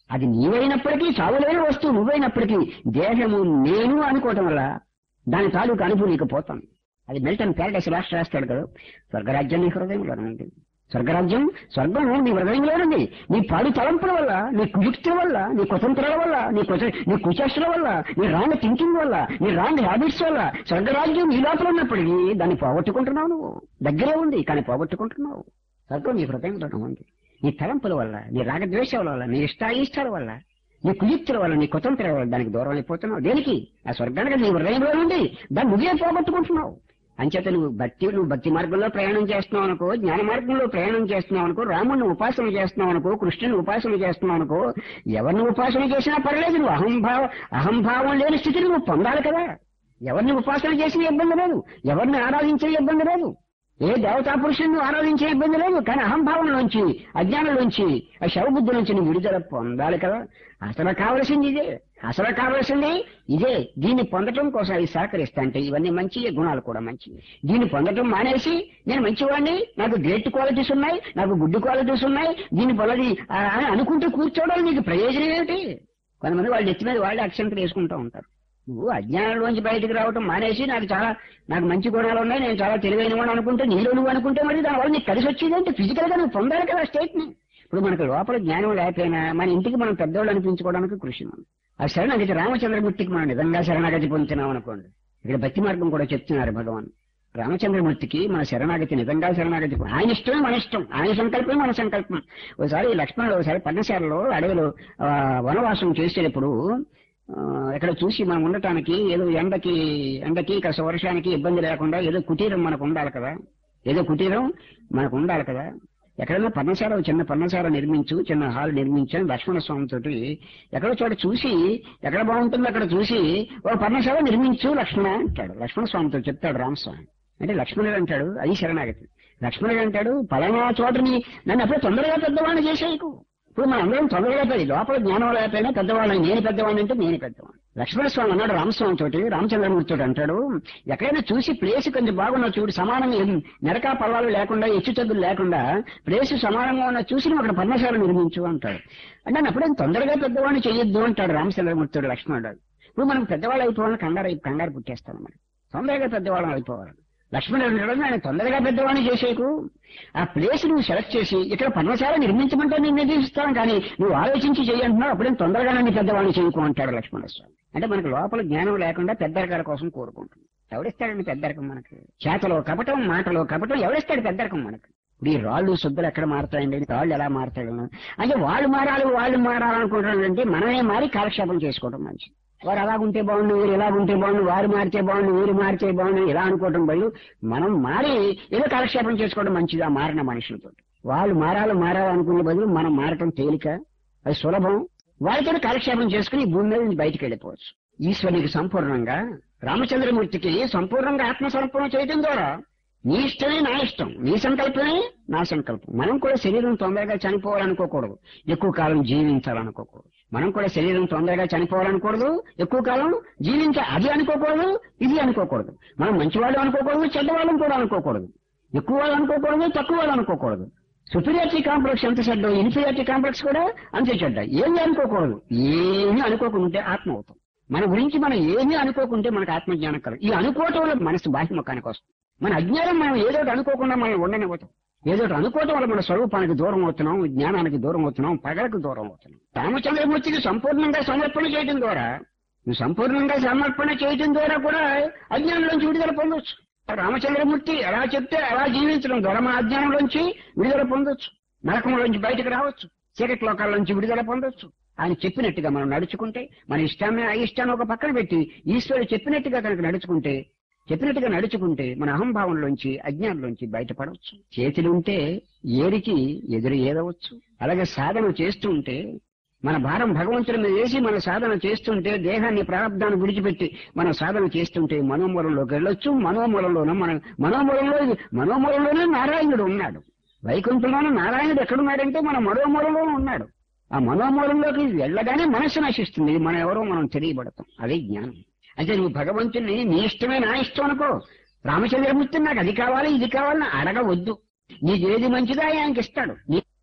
అది నీవైనప్పటికీ చావులేని వస్తువు నువ్వైనప్పటికీ దేహము నేను అనుకోవటం వల్ల దాని తాలూకు అనుభవం నీకు పోతాను అది మిల్టన్ ప్యారడైస్ రాష్ట్ర రాస్తాడు కదా స్వర్గరాజ్యం నీ హృదయంలో ఉంది స్వర్గరాజ్యం స్వర్గం నీ హృదయంలో ఉంది నీ పాడు తలంపుల వల్ల నీ కుయుక్తుల వల్ల నీ కుతంత్రాల వల్ల నీ కుచ నీ కుచేష్టల వల్ల నీ రాంగ్ థింకింగ్ వల్ల నీ రాంగ్ హ్యాబిట్స్ వల్ల స్వర్గరాజ్యం నీ లోపల ఉన్నప్పటికీ దాన్ని పోగొట్టుకుంటున్నావు నువ్వు దగ్గరే ఉంది కానీ పోగొట్టుకుంటున్నావు స్వర్గం నీ హృదయంలో ఉంది నీ తలంపుల వల్ల నీ రాగద్వేషాల వల్ల నీ ఇష్టాయిష్టాల వల్ల నీ కుయుక్తుల వల్ల నీ కుతంత్రాల వల్ల దానికి దూరం అయిపోతున్నావు దేనికి ఆ స్వర్గానికి నీ హృదయంలో ఉంది దాన్ని నువ్వే పోగొట్టుకుంటున్నావు అంచేత నువ్వు భక్తి నువ్వు భక్తి మార్గంలో ప్రయాణం చేస్తున్నావు అనుకో జ్ఞాన మార్గంలో ప్రయాణం చేస్తున్నావు అనుకో రాముడిని ఉపాసన చేస్తున్నావు అనుకో కృష్ణుని ఉపాసన చేస్తున్నావు అనుకో ఎవరిని ఉపాసన చేసినా పర్లేదు నువ్వు అహంభావ అహంభావం లేని స్థితిని నువ్వు పొందాలి కదా ఎవరిని ఉపాసన చేసిన ఇబ్బంది లేదు ఎవరిని ఆరాధించే ఇబ్బంది లేదు ఏ దేవతా పురుషుని ఆరాధించే ఇబ్బంది లేదు కానీ అహంభావంలోంచి అజ్ఞానంలోంచి ఆ శవబుద్ధి నుంచి నువ్వు విడుదల పొందాలి కదా అసలు కావలసింది ఇదే అసలు కావలసింది ఇదే దీన్ని పొందటం కోసం అవి సహకరిస్తా అంటే ఇవన్నీ మంచి గుణాలు కూడా మంచి దీన్ని పొందటం మానేసి నేను మంచివాడిని నాకు గ్రేట్ క్వాలిటీస్ ఉన్నాయి నాకు గుడ్ క్వాలిటీస్ ఉన్నాయి దీన్ని పొలది ఆ, అని అనుకుంటూ కూర్చోవడం నీకు ప్రయోజనం ఏమిటి కొంతమంది వాళ్ళు ఎత్తి మీద వాళ్ళే అక్షంతలు వేసుకుంటూ ఉంటారు నువ్వు అజ్ఞానంలోంచి బయటకు రావటం మానేసి నాకు చాలా నాకు మంచి గుణాలు ఉన్నాయి నేను చాలా తెలివైన వాడు అనుకుంటే నీలో నువ్వు అనుకుంటే మరి దానివల్ల నీకు కలిసి వచ్చేది అంటే ఫిజికల్ గా నువ్వు పొందాలి కదా స్టేట్ ని ఇప్పుడు మనకు లోపల జ్ఞానం లేకపోయినా మన ఇంటికి మనం పెద్దవాళ్ళు అనిపించుకోవడానికి కృషి ఉంది ఆ శరణాగతి రామచంద్రమూర్తికి మనం నిజంగా శరణాగతి పొందుతున్నాం అనుకోండి ఇక్కడ భక్తి మార్గం కూడా చెప్తున్నారు భగవాన్ రామచంద్రమూర్తికి మన శరణాగతి నిజంగా శరణాగతి ఆయన ఇష్టమే మన ఇష్టం ఆయన సంకల్పమే మన సంకల్పం ఒకసారి లక్ష్మణుడు ఒకసారి పర్ణశాలలో అడవిలో ఆ, వనవాసం చేసేటప్పుడు ఆ, ఎక్కడ చూసి మనం ఉండటానికి ఏదో ఎండకి ఎండకి కాస్త వర్షానికి ఇబ్బంది లేకుండా ఏదో కుటీరం మనకు ఉండాలి కదా ఏదో కుటీరం మనకు ఉండాలి కదా ఎక్కడైనా పర్ణశాల ఒక చిన్న పర్ణశాల నిర్మించు చిన్న హాల్ నిర్మించాను లక్ష్మణ స్వామి తోటి ఎక్కడో చోట చూసి ఎక్కడ బాగుంటుందో అక్కడ చూసి ఒక పర్ణశాల నిర్మించు లక్ష్మణ అంటాడు లక్ష్మణ స్వామితో చెప్తాడు రామస్వామి అంటే లక్ష్మణుడు అంటాడు అది శరణాగతి లక్ష్మణుడు అంటాడు పలానా చోటని నన్ను అప్పుడే తొందరగా పెద్దవాడిని చేసేయకు ఇప్పుడు మన అందరం తొందరగా పెద్ద లోపల జ్ఞానం లేకపోయినా పెద్దవాళ్ళని నేను పెద్దవాడిని అంటే నేను పెద్దవాడిని లక్ష్మణ స్వామి అన్నాడు రామస్వామి తోటి రామచంద్రమూర్తి తోటి అంటాడు ఎక్కడైనా చూసి ప్లేస్ కొంచెం బాగున్నా చూడు సమానంగా ఏం- నరకా పల్లాలు లేకుండా హెచ్చు తగ్గులు లేకుండా ప్లేస్ సమానంగా ఉన్న చూసి నువ్వు అక్కడ పర్ణశాల నిర్మించు అంటాడు అంటే నన్ను అప్పుడే తొందరగా పెద్దవాడిని చేయొద్దు అంటాడు రామచంద్రమూర్తి తోటి లక్ష్మణుడు ఇప్పుడు మనకు పెద్దవాళ్ళు అయిపోవాలని కంగారు అయి- కంగారు పుట్టేస్తాను మరి తొందరగా పెద్దవాళ్ళం అయిపోవాలి లక్ష్మణుడు అంటాడు ఆయన తొందరగా పెద్దవాడిని చేసేకు ఆ ప్లేస్ నువ్వు సెలెక్ట్ చేసి ఇక్కడ పర్ణశాల నిర్మించమంటే నేను నిర్దేశిస్తాను కానీ నువ్వు ఆలోచించి చేయంటున్నావు అప్పుడే తొందరగా నన్ను పెద్దవాడిని చేయకు అంటాడు లక్ష్మణ స్వామి అంటే మనకు లోపల జ్ఞానం లేకుండా పెద్దరకాల కోసం కోరుకుంటుంది ఎవడిస్తాడండి పెద్దరకం మనకు చేతలో కపటం మాటలో కపటం ఎవడిస్తాడు పెద్దరకం మనకు ఇప్పుడు ఈ రాళ్ళు శుద్ధులు ఎక్కడ మారుతాయండి రాళ్ళు ఎలా మారుతాడు అంటే వాళ్ళు మారాలి వాళ్ళు మారాలనుకుంటున్నారంటే మనమే మారి కాలక్షేపం చేసుకోవడం మంచిది వారు అలాగుంటే బాగుండు వీరు ఇలాగుంటే బాగుండు వారు మారితే బాగుండు వీరు మారితే బాగుండు ఇలా అనుకోవడం బదులు మనం మారి ఏదో కాలక్షేపం చేసుకోవడం మంచిది ఆ మారిన మనుషులతో వాళ్ళు మారాలి మారాలి అనుకునే బదులు మనం మారటం తేలిక అది సులభం వాళ్ళతో కాలక్షేపం చేసుకుని ఈ భూమి మీద నుంచి బయటికి వెళ్ళిపోవచ్చు ఈశ్వరునికి సంపూర్ణంగా రామచంద్రమూర్తికి సంపూర్ణంగా ఆత్మసమర్పణ చేయడం ద్వారా నీ ఇష్టమే నా ఇష్టం నీ సంకల్పమే నా సంకల్పం మనం కూడా శరీరం తొందరగా చనిపోవాలనుకోకూడదు ఎక్కువ కాలం జీవించాలనుకోకూడదు మనం కూడా శరీరం తొందరగా చనిపోవాలనుకోకూడదు ఎక్కువ కాలం జీవించ అది అనుకోకూడదు ఇది అనుకోకూడదు మనం మంచివాళ్ళు అనుకోకూడదు చెడ్డవాళ్ళం కూడా అనుకోకూడదు ఎక్కువ వాళ్ళు అనుకోకూడదు తక్కువ వాళ్ళు అనుకోకూడదు సుపీరియారిటీ కాంప్లెక్స్ ఎంత చెడ్డ ఇన్ఫీరియారిటీ కాంప్లెక్స్ కూడా అంతే చెడ్డ ఏమీ అనుకోకూడదు ఏమీ అనుకోకుంటే ఆత్మ అవుతాం మన గురించి మనం ఏమీ అనుకోకుంటే మనకు ఆత్మజ్ఞానం కలదు ఈ అనుకోవటం వల్ల మనసు బాహ్యముఖానికి వస్తుంది మన అజ్ఞానం మనం ఏదో ఒకటి అనుకోకుండా మనం ఉండనివ్వతాం ఏదో ఒకటి అనుకోవటం వల్ల మన స్వరూపానికి దూరం అవుతున్నాం జ్ఞానానికి దూరం అవుతున్నాం పగలకు దూరం అవుతున్నాం రామచంద్రమూర్తికి సంపూర్ణంగా సమర్పణ చేయడం ద్వారా నువ్వు సంపూర్ణంగా సమర్పణ చేయడం ద్వారా కూడా అజ్ఞానంలోంచి విడుదల పొందొచ్చు రామచంద్రమూర్తి ఎలా చెప్తే అలా జీవించడం ద్వారా మన అజ్ఞానంలోంచి విడుదల పొందొచ్చు నరకంలోంచి బయటకు రావచ్చు చీకటి లోకాల్లోంచి విడుదల పొందొచ్చు ఆయన చెప్పినట్టుగా మనం నడుచుకుంటే మన ఇష్టాన్ని అయిష్టాన్ని ఒక పక్కన పెట్టి ఈశ్వరుడు చెప్పినట్టుగా కనుక నడుచుకుంటే చెప్పినట్టుగా నడుచుకుంటే మన అహంభావంలోంచి అజ్ఞానంలోంచి బయటపడవచ్చు చేతులు ఉంటే ఏరికి ఎదురు ఏదవచ్చు అలాగే సాధన చేస్తూ ఉంటే మన భారం భగవంతుడి మీద వేసి మన సాధన చేస్తుంటే దేహాన్ని ప్రారంధాన్ని విడిచిపెట్టి మన సాధన చేస్తుంటే మనోమూలంలోకి వెళ్ళొచ్చు మనోమూలంలోనే మన మనోమూలంలో మనోమూలంలోనే నారాయణుడు ఉన్నాడు వైకుంఠంలోనే నారాయణుడు ఎక్కడున్నాడంటే మన మనోమూలంలోనే ఉన్నాడు ఆ మనోమూలంలోకి వెళ్ళగానే మనస్సు నశిస్తుంది ఇది మనం ఎవరో మనం తెలియబడతాం అదే జ్ఞానం అంటే నువ్వు భగవంతుని నీ ఇష్టమే నా ఇష్టం అనుకో రామచంద్రమూర్తి నాకు అది కావాలి ఇది కావాలని అడగవద్దు నీకు ఏది మంచిదో ఆయనకి ఇస్తాడు నీ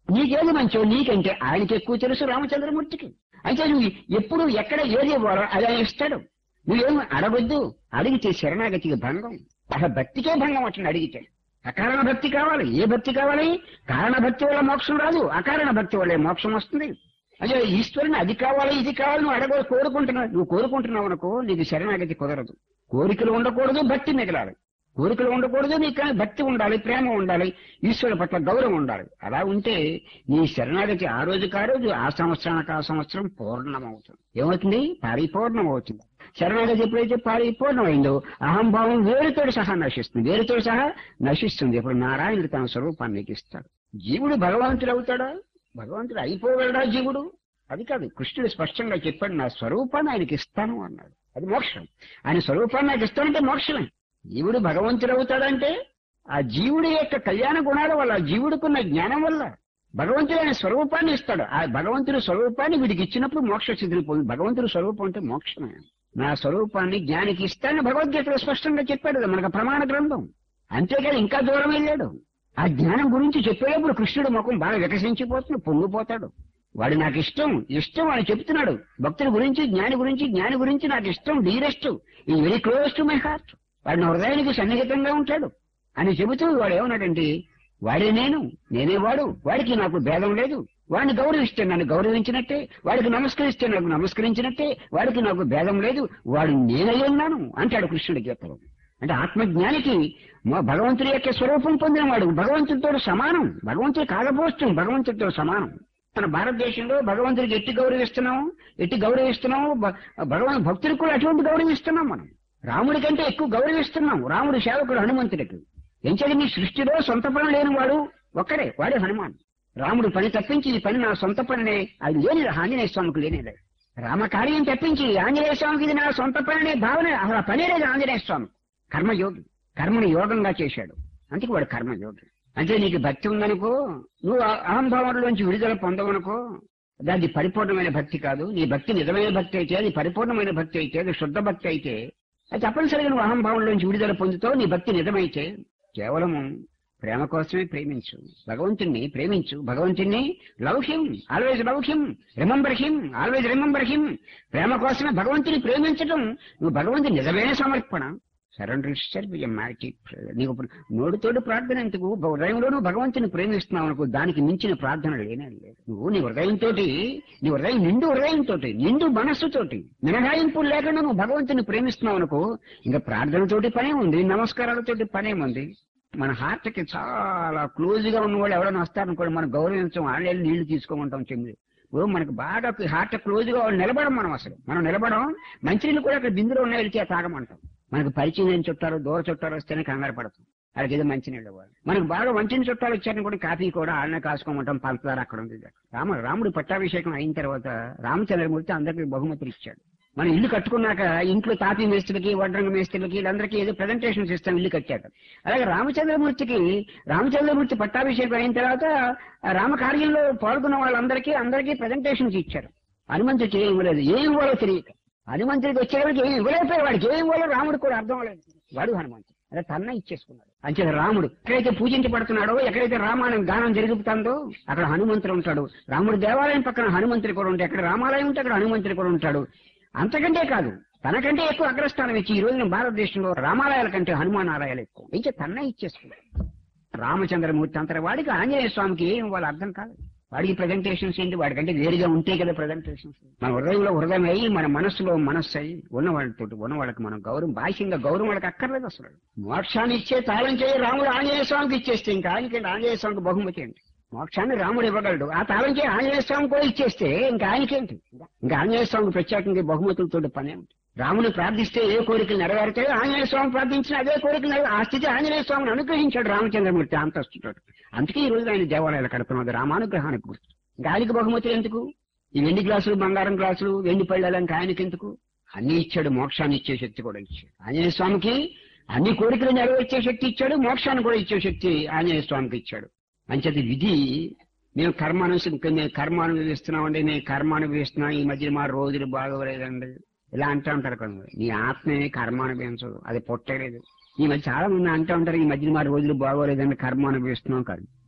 నీకేది మంచో నీకంటే ఆయనకి ఎక్కువ తెలుసు రామచంద్రమూర్తికి అయితే నువ్వు ఎప్పుడు ఎక్కడ ఏది ఇవ్వాలో అది ఆయన ఇస్తాడు నువ్వేం అడగొద్దు అడిగితే శరణాగతికి భంగం అసలు భక్తికే భంగం అట్లా అడిగితే అకారణ భక్తి కావాలి ఏ భక్తి కావాలి కారణ భక్తి వల్ల మోక్షం రాదు అకారణ భక్తి వల్ల మోక్షం వస్తుంది అదే ఈశ్వరుని అది కావాలి ఇది కావాలి నువ్వు అడగ కోరుకుంటున్నావు నువ్వు కోరుకుంటున్నావు అనుకో నీకు శరణాగతి కుదరదు కోరికలు ఉండకూడదు భక్తి మిగలాలి కోరికలు ఉండకూడదు నీకు కానీ భక్తి ఉండాలి ప్రేమ ఉండాలి ఈశ్వరుడు పట్ల గౌరవం ఉండాలి అలా ఉంటే నీ శరణాగతి ఆ రోజుకి ఆ రోజు ఆ సంవత్సరానికి ఆ సంవత్సరం పూర్ణమవుతుంది ఏమవుతుంది పరిపూర్ణం అవుతుంది శరణాగతి ఎప్పుడైతే పరిపూర్ణమైందో అహంభావం వేరుతోడు సహా నశిస్తుంది వేరుతో సహా నశిస్తుంది ఇప్పుడు నారాయణుడు తన స్వరూపాన్ని నీకు ఇస్తాడు జీవుడు భగవంతుడు అవుతాడా భగవంతుడు అయిపోగలడా జీవుడు అది కాదు కృష్ణుడు స్పష్టంగా చెప్పాడు నా స్వరూపాన్ని ఆయనకి ఇస్తాను అన్నాడు అది మోక్షం ఆయన స్వరూపాన్ని నాకు ఇస్తానంటే మోక్షమే జీవుడు భగవంతుడు అవుతాడంటే ఆ జీవుడి యొక్క కళ్యాణ గుణాల వల్ల ఆ జీవుడికున్న జ్ఞానం వల్ల భగవంతుడు ఆయన స్వరూపాన్ని ఇస్తాడు ఆ భగవంతుడి స్వరూపాన్ని వీడికి ఇచ్చినప్పుడు మోక్ష స్థితిని పొంది భగవంతుడి స్వరూపం అంటే మోక్షమే నా స్వరూపాన్ని జ్ఞానికి ఇస్తానని భగవద్గీతలో స్పష్టంగా చెప్పాడు కదా మనకు ప్రమాణ గ్రంథం అంతేకాదు ఇంకా దూరం వెళ్ళాడు ఆ జ్ఞానం గురించి చెప్పేటప్పుడు కృష్ణుడు ముఖం బాగా వికసించిపోతుంది పొంగిపోతాడు వాడు నాకు ఇష్టం ఇష్టం అని చెప్తున్నాడు భక్తుడి గురించి జ్ఞాని గురించి జ్ఞాని గురించి నాకు ఇష్టం డీరెస్ట్ ఈ very close to my heart వాడు నా హృదయానికి సన్నిహితంగా ఉంటాడు అని చెబుతూ వాడు ఏమన్నాడంటే వాడే నేను నేనే వాడు వాడికి నాకు భేదం లేదు వాడిని గౌరవిస్తే నన్ను గౌరవించినట్టే వాడికి నమస్కరిస్తే నాకు నమస్కరించినట్టే వాడికి నాకు భేదం లేదు వాడు నేనై ఉన్నాను అంటాడు కృష్ణుడి గీతలో అంటే ఆత్మజ్ఞానికి మా భగవంతుడి యొక్క స్వరూపం పొందినవాడు భగవంతుడితో సమానం భగవంతుడి కాకపోవచ్చు భగవంతుడితో సమానం మన భారతదేశంలో భగవంతుడికి ఎట్టి గౌరవిస్తున్నాం ఎట్టి గౌరవిస్తున్నాం భ- భగవాన్ భక్తుడికి కూడా అటువంటి గౌరవిస్తున్నాం మనం రాముడి కంటే ఎక్కువ గౌరవిస్తున్నాం రాముడు సేవకుడు హనుమంతుడికి ఎంచడి నీ సృష్టిలో సొంత పని లేనివాడు ఒక్కడే వాడే హనుమాన్ రాముడు పని తప్పించి ఈ పని నా సొంత పనినే అది లేని ఆంజనేయ స్వామికి లేనిదే రామకార్యం తప్పించి ఆంజనేయ స్వామికి ఇది నా సొంత పని అనే భావన అసలు ఆ పనే లేదు ఆంజనేయ స్వామి కర్మయోగి కర్మని యోగంగా చేశాడు అందుకే వాడు కర్మయోగి అంటే నీకు భక్తి ఉందనుకో నువ్వు ఆ అహంభావంలోంచి విడుదల పొందవనుకో దాన్ని పరిపూర్ణమైన భక్తి కాదు నీ భక్తి నిజమైన భక్తి అయితే అది పరిపూర్ణమైన భక్తి అయితే అది శుద్ధ భక్తి అయితే అది తప్పనిసరిగా నువ్వు అహంభావంలోంచి విడుదల పొందుతావు నీ భక్తి నిజమైతే కేవలము ప్రేమ కోసమే ప్రేమించు భగవంతుణ్ణి ప్రేమించు భగవంతుణ్ణి love him always love him remember him always remember him ప్రేమ కోసమే భగవంతుని ప్రేమించడం నువ్వు భగవంతుని నిజమైన సమర్పణ సరెండర్ ఇస్తారు మ్యాజిక్ నీకు నోటితోటి ప్రార్థన ఎందుకు హృదయంలో నువ్వు భగవంతుని ప్రేమిస్తున్నావు అనుకో దానికి మించిన ప్రార్థన లేనే లేదు నువ్వు నీ హృదయంతో నీ హృదయం నిండు హృదయంతో నిండు మనస్సుతోటి మినహాయింపులు లేకుండా నువ్వు భగవంతుని ప్రేమిస్తున్నావు అనుకో ఇంకా ప్రార్థనతోటి పనే ఉంది నమస్కారాలతోటి పనేముంది మన హార్ట్ కి చాలా క్లోజ్ గా ఉన్న వాళ్ళు ఎవరైనా వస్తారనుకోండి మనం గౌరవించం వాళ్ళే నీళ్లు తీసుకోమంటాం చెమ్మిది ఓ మనకు బాగా హార్ట్ క్లోజ్ గా వాళ్ళు నిలబడం మనం అసలు మనం నిలబడం మంచినీళ్ళు కూడా అక్కడ బిందులో ఉన్న వెళ్తే తాగమంటాం మనకు పరిచయం లేని చుట్టాలు దూర చుట్టాలు వస్తేనే కంగారు పడతాం వాళ్ళకి ఏదో మంచినీళ్ళు ఇవ్వాలి మనకు బాగా మంచిని చుట్టాలు వచ్చారని కూడా కాఫీ కూడా ఆడనే కాసుకోమంటాం పంచదార అక్కడ ఉంది ఇది. రామ రాముడు పట్టాభిషేకం అయిన తర్వాత రామచంద్రమూర్తి అందరికీ బహుమతులు ఇచ్చాడు మనం ఇల్లు కట్టుకున్నాక ఇంట్లో తాపీ మేస్త్రులకి వడ్రంగ మేస్త్రులకి వీళ్ళందరికీ ఏదో ప్రజెంటేషన్స్ ఇస్తాం ఇల్లు కట్టాక అలాగే రామచంద్రమూర్తికి రామచంద్రమూర్తి పట్టాభిషేకం అయిన తర్వాత ఆ రామకార్యంలో పాల్గొన్న వాళ్ళందరికీ అందరికీ ప్రజెంటేషన్స్ ఇచ్చారు హనుమంతుడికి ఏం ఇవ్వలేదు ఏం ఇవ్వాలో తెలియక హనుమంతుడికి వచ్చేవాడికి ఏం ఇవ్వలేకపోయాడు వాడికి ఏం ఇవ్వాలో రాముడు కూడా అర్థం అవ్వలేదు వాడు హనుమంతుడు అదే తన్న ఇచ్చేసుకున్నాడు అంతే రాముడు ఎక్కడైతే పూజించబడుతున్నాడో ఎక్కడైతే రామాయణం గానం జరుగుతుందో అక్కడ హనుమంతుడు ఉంటాడు రాముడు దేవాలయం పక్కన హనుమంతుడు కూడా ఉంటాడు ఎక్కడ రామాలయం ఉంటే అక్కడ హనుమంతుడు కూడా ఉంటాడు అంతకంటే కాదు తనకంటే ఎక్కువ అగ్రస్థానం ఇచ్చి ఈ రోజున భారతదేశంలో రామాలయాల కంటే హనుమాన్ ఆలయాలు ఎక్కువ అయితే తన్నే ఇచ్చేసుకున్నాడు రామచంద్రమూర్తి అంతటి వాడికి ఆంజనేయ స్వామికి ఏం వాళ్ళ అర్థం కాదు వాడికి ప్రజెంటేషన్స్ ఏంటి వాడికంటే వేరుగా ఉంటే కదా ప్రజెంటేషన్స్ మన హృదయంలో హృదయం అయ్యి మన మనస్సులో మనస్సు అయ్యి ఉన్న వాళ్ళతో ఉన్న వాళ్ళకి మనం గౌరవం బాహ్యంగా గౌరవం వాళ్ళకి అక్కర్లేదు అసలు మోక్షాన్ని ఇచ్చే తాళం చేయి రాముడు ఆంజనేయ స్వామికి ఇచ్చేస్తే ఇంకా ఆయనకి ఆంజనేయ స్వామికి బహుమతి ఏంటి మోక్షాన్ని రాముడు ఇవ్వగలడు ఆ తాళం చేయి ఆంజనేయ స్వామి కూడా ఇచ్చేస్తే ఇంకా ఆయనకేంటి ఇంకా ఆంజనేయ స్వామికి ప్రత్యేకంగా బహుమతులతో పనే ఉంది రాముని ప్రార్థిస్తే ఏ కోరికలు నెరవేరుతాయో ఆంజనేయ స్వామి ప్రార్థించిన అదే కోరికలు నెరవే- ఆ స్థితి ఆంజనేయ స్వామిని అనుగ్రహించాడు రామచంద్రమూర్తి అంతస్తుతో అందుకే ఈ రోజు ఆయన దేవాలయాలు కడుతున్నది రామానుగ్రహానికి గుర్తు గాలికి బహుమతులు ఎందుకు ఈ వెండి గ్లాసులు బంగారం గ్లాసులు వెండి పళ్ళాలు ఇంకా ఆయనకి ఎందుకు అన్ని ఇచ్చాడు మోక్షాన్ని ఇచ్చే శక్తి కూడా ఇచ్చాడు ఆంజనేయ స్వామికి అన్ని కోరికలు నెరవేర్చే శక్తి ఇచ్చాడు మోక్షాన్ని కూడా ఇచ్చే శక్తి ఆంజనేయ స్వామికి ఇచ్చాడు అంచేది విధి మేము కర్మ అనుస మేము కర్మ అనుభవిస్తున్నామండి నేను కర్మ అనుభవిస్తున్నా ఈ మధ్య మా రోజులు బాగోలేదండి ఇలా అంటూ ఉంటారు కొందరు నీ ఆత్మే కర్మ అనుభవించదు అది పుట్టలేదు ఈ మధ్య చాలా మంది అంటూ ఉంటారు ఈ మధ్య మా రోజులు బాగోలేదండి కర్మ అనుభవిస్తున్నాం కాదు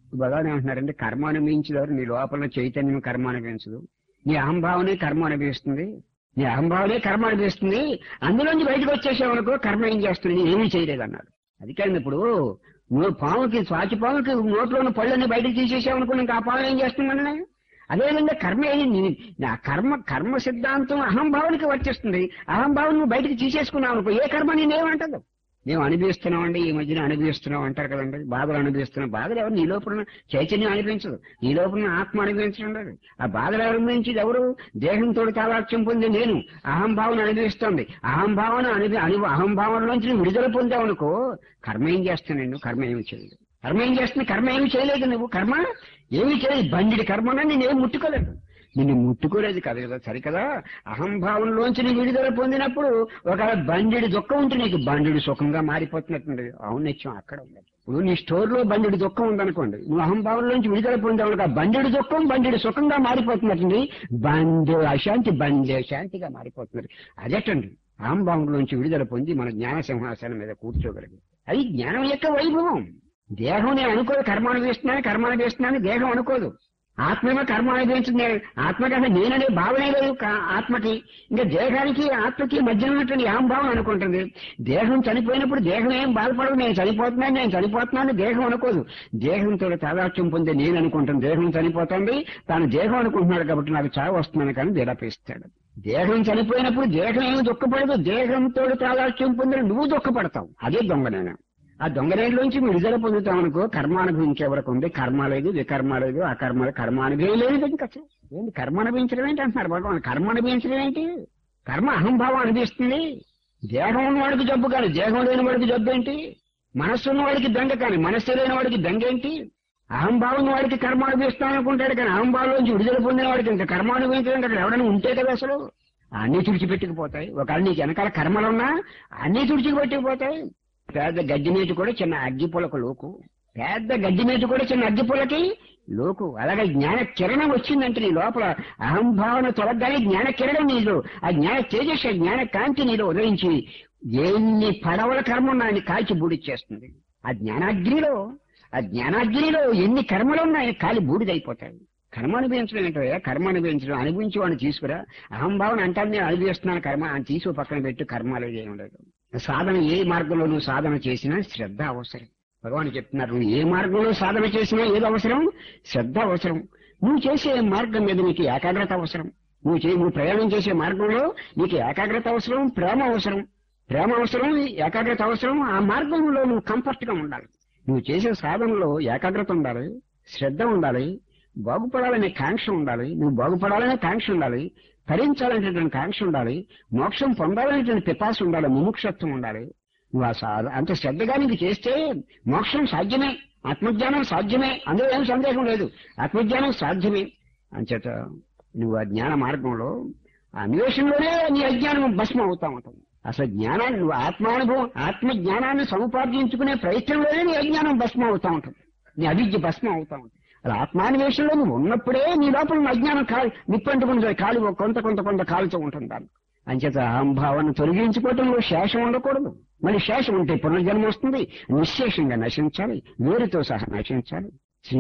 భగవాన్ ఏమంటున్నారంటే కర్మ అనుభవించేవారు నీ లోపల చైతన్యం కర్మ అనుభవించదు నీ అహంభావనే కర్మ అనుభవిస్తుంది నీ అహంభావనే కర్మ అనుభవిస్తుంది అందులోంచి బయటకు వచ్చేసావనుకో కర్మ ఏం చేస్తుంది ఏమీ చేయలేదు అన్నాడు అది కానీ ఇప్పుడు నువ్వు పాముకి స్వాచి పాముకి నోట్లోని పళ్ళని బయటకు తీసేసావనుకో ఇంకా ఆ పాము ఏం చేస్తుందన్నా అదేవిధంగా కర్మ ఏంటి నా కర్మ కర్మ సిద్ధాంతం అహంభావానికి వచ్చేస్తుంది అహంభావం నువ్వు బయటకు తీసేసుకున్నావు అనుకో ఏ కర్మ నేనేమంటదు మేము అనుభవిస్తున్నాం అండి ఈ మధ్యన అనుభవిస్తున్నాం అంటారు కదండి బాధలు అనుభవిస్తున్నాం బాధలు ఎవరు నీ లోపల ఉన్న చైతన్యం అనిపించదు నీ లోపల ఉన్న ఆత్మ అనిపించడం లేదు ఆ బాధలు అనుభవించేది ఎవరు దేహంతో తాదాత్యం పొంది నేను అహంభావన అనుభవిస్తోంది అహంభావన అనుభవి అను అహంభావనలోంచి నువ్వు విడుదల పొందావనుకో కర్మ ఏం చేస్తాను నేను కర్మ ఏమి చేయలేదు కర్మ ఏం చేస్తుంది కర్మ ఏమి చేయలేదు నువ్వు కర్మ ఏమి చేయలేదు బండిడి కర్మ నేనేం ముట్టుకోలేదు నిన్ను ముట్టుకోలేదు కదా కదా సరి కదా అహంభావంలోంచి నీ విడుదల పొందినప్పుడు ఒక బండిడి దుఃఖం ఉంటే నీకు బండిడి సుఖంగా మారిపోతున్నట్టుంది ఔన్నత్యం అక్కడ ఉంది ఇప్పుడు నీ స్టోర్ లో బండిడి దుఃఖం ఉందనుకోండి నువ్వు అహంభావంలోంచి విడుదల పొందావు ఆ బండిడి దుఃఖం బండిడి సుఖంగా మారిపోతున్నట్టుంది బండి అశాంతి బండి శాంతిగా మారిపోతున్నది అదేటండి అహంభావంలోంచి విడుదల పొంది మన జ్ఞాన సింహాసనం మీద కూర్చోగలిగి అది జ్ఞానం యొక్క వైభవం దేహం నేను అనుకోదు కర్మ అనుభవిస్తున్నాను కర్మ అనుభవిస్తున్నాను దేహం అనుకోదు ఆత్మేమో కర్మ అనుభవించింది ఆత్మ కన్నా నేననే భావనే లేదు కా- ఆత్మకి ఇంకా దేహానికి ఆత్మకి మధ్య ఉన్నటువంటి అహంభావం అనుకుంటుంది దేహం చనిపోయినప్పుడు దేహం ఏం బాధపడదు నేను చనిపోతున్నాను నేను చనిపోతున్నాను దేహం అనుకోదు దేహంతో తాదాత్యం పొందే నేను అనుకుంటాను దేహం చనిపోతుంది తాను దేహం అనుకుంటున్నాడు కాబట్టి నాకు చావు వస్తున్నాను కానీ విలపిస్తాడు దేహం చనిపోయినప్పుడు దేహం ఏమి దుఃఖపడదు దేహంతో తాదాత్యం పొందిన నువ్వు దుఃఖపడతావు అదే దొంగనేనా ఆ దొంగనేట్లోంచి విడుదల పొందుతాం అనుకో కర్మ అనుభవించే వరకు ఉంది కర్మ లేదు వికర్మ లేదు ఆ కర్మ కర్మ అనుభవం లేదు ఇంకా అసలు. ఏంటి కర్మ అనుభవించడం ఏంటి అంటున్నారు భగవాన్ కర్మ అనుభవించడం ఏంటి కర్మ అహంభావం అనిపిస్తుంది దేహం ఉన్నవాడికి జబ్బు కానీ దేహం లేని వాడికి జబ్బు ఏంటి మనస్సు ఉన్నవాడికి బెంగ కానీ మనస్సు లేని వాడికి బెంగ ఏంటి అహంభావం ఉన్న వాడికి కర్మ అనుభవిస్తాం అనుకుంటాడు కానీ అహంభావంలోంచి విడుదల పొందిన వాడికి ఇంకా కర్మ అనుభవించడం అక్కడ ఎవడైనా ఉంటే కదా అసలు అన్ని తుడిచిపెట్టుకుపోతాయి ఒకవేళ నీకు వెనకాల కర్మలున్నా అన్ని తుడిచిపెట్టుకుపోతాయి పెద్ద గడ్డి మీద కూడా చిన్న అగ్గిపులకు లోకు పెద్ద గడ్డి మీద కూడా చిన్న అగ్గిపులకి లోకు అలాగే జ్ఞాన కిరణం వచ్చిందంటే నీ లోపల అహంభావన తొలగగానే జ్ఞాన కిరణం నీలో ఆ జ్ఞాన తేజస్సు ఆ జ్ఞాన కాంతి నీలో ఉదయించి ఎన్ని పడవల కర్మ ఉన్నాయని కాల్చి బూడిచ్చేస్తుంది ఆ జ్ఞానాగ్నిలో ఆ జ్ఞానాగ్నిలో ఎన్ని కర్మలు ఉన్నాయి కాలి బూడిదైపోతాయి కర్మ అనుభవించడం ఏంటో కర్మ అనుభవించడం అనుభవించి వాడిని తీసుకురా అహంభావన అంటాను నేను అనుభవిస్తున్నాను కర్మ అని తీసి పక్కన పెట్టు కర్మ లేదు ఏం లేదు సాధన ఏ మార్గంలో నువ్వు సాధన చేసినా శ్రద్ధ అవసరం భగవాన్ చెప్తున్నారు నువ్వు ఏ మార్గంలో సాధన చేసినా ఏది అవసరం శ్రద్ధ అవసరం నువ్వు చేసే మార్గం మీద నీకు ఏకాగ్రత అవసరం నువ్వు చే నువ్వు ప్రయాణం చేసే మార్గంలో నీకు ఏకాగ్రత అవసరం ప్రేమ అవసరం ప్రేమ అవసరం ఏకాగ్రత అవసరం ఆ మార్గంలో నువ్వు కంఫర్ట్ గా ఉండాలి నువ్వు చేసే సాధనలో ఏకాగ్రత ఉండాలి శ్రద్ధ ఉండాలి బాగుపడాలనే కాంక్ష ఉండాలి నువ్వు బాగుపడాలనే కాంక్ష ఉండాలి తరించాలనేటువంటి కాంక్ష ఉండాలి మోక్షం పొందాలనేటువంటి పిపాస ఉండాలి ముముక్షత్వం ఉండాలి నువ్వు ఆ సాధ అంత శ్రద్ధగా నీకు చేస్తే మోక్షం సాధ్యమే ఆత్మజ్ఞానం సాధ్యమే అందులో ఏం సందేహం లేదు ఆత్మజ్ఞానం సాధ్యమే అంచేత నువ్వు ఆ జ్ఞాన మార్గంలో ఆ అన్వేషణలోనే నీ అజ్ఞానం భస్మం అవుతా ఉంటుంది అసలు జ్ఞానాన్ని నువ్వు ఆత్మానుభవం ఆత్మ జ్ఞానాన్ని సముపార్జించుకునే ప్రయత్నంలోనే నీ అజ్ఞానం భస్మం అవుతా ఉంటుంది నీ అవిద్య భస్మం అవుతా ఉంటుంది అలా ఆత్మాన్వేషణలో నువ్వు ఉన్నప్పుడే నీ లోపల ఉన్న అజ్ఞానం కాలి నిప్పంటుకుంటుంది కాలి కొంత కొంత కొంత కాలుతూ ఉంటుంది దాన్ని అంచేత అహంభావాన్ని తొలగించుకోవటంలో శేషం ఉండకూడదు మళ్ళీ శేషం ఉంటే పునర్జన్మ వస్తుంది నిశ్శేషంగా నశించాలి వేరుతో సహా నశించాలి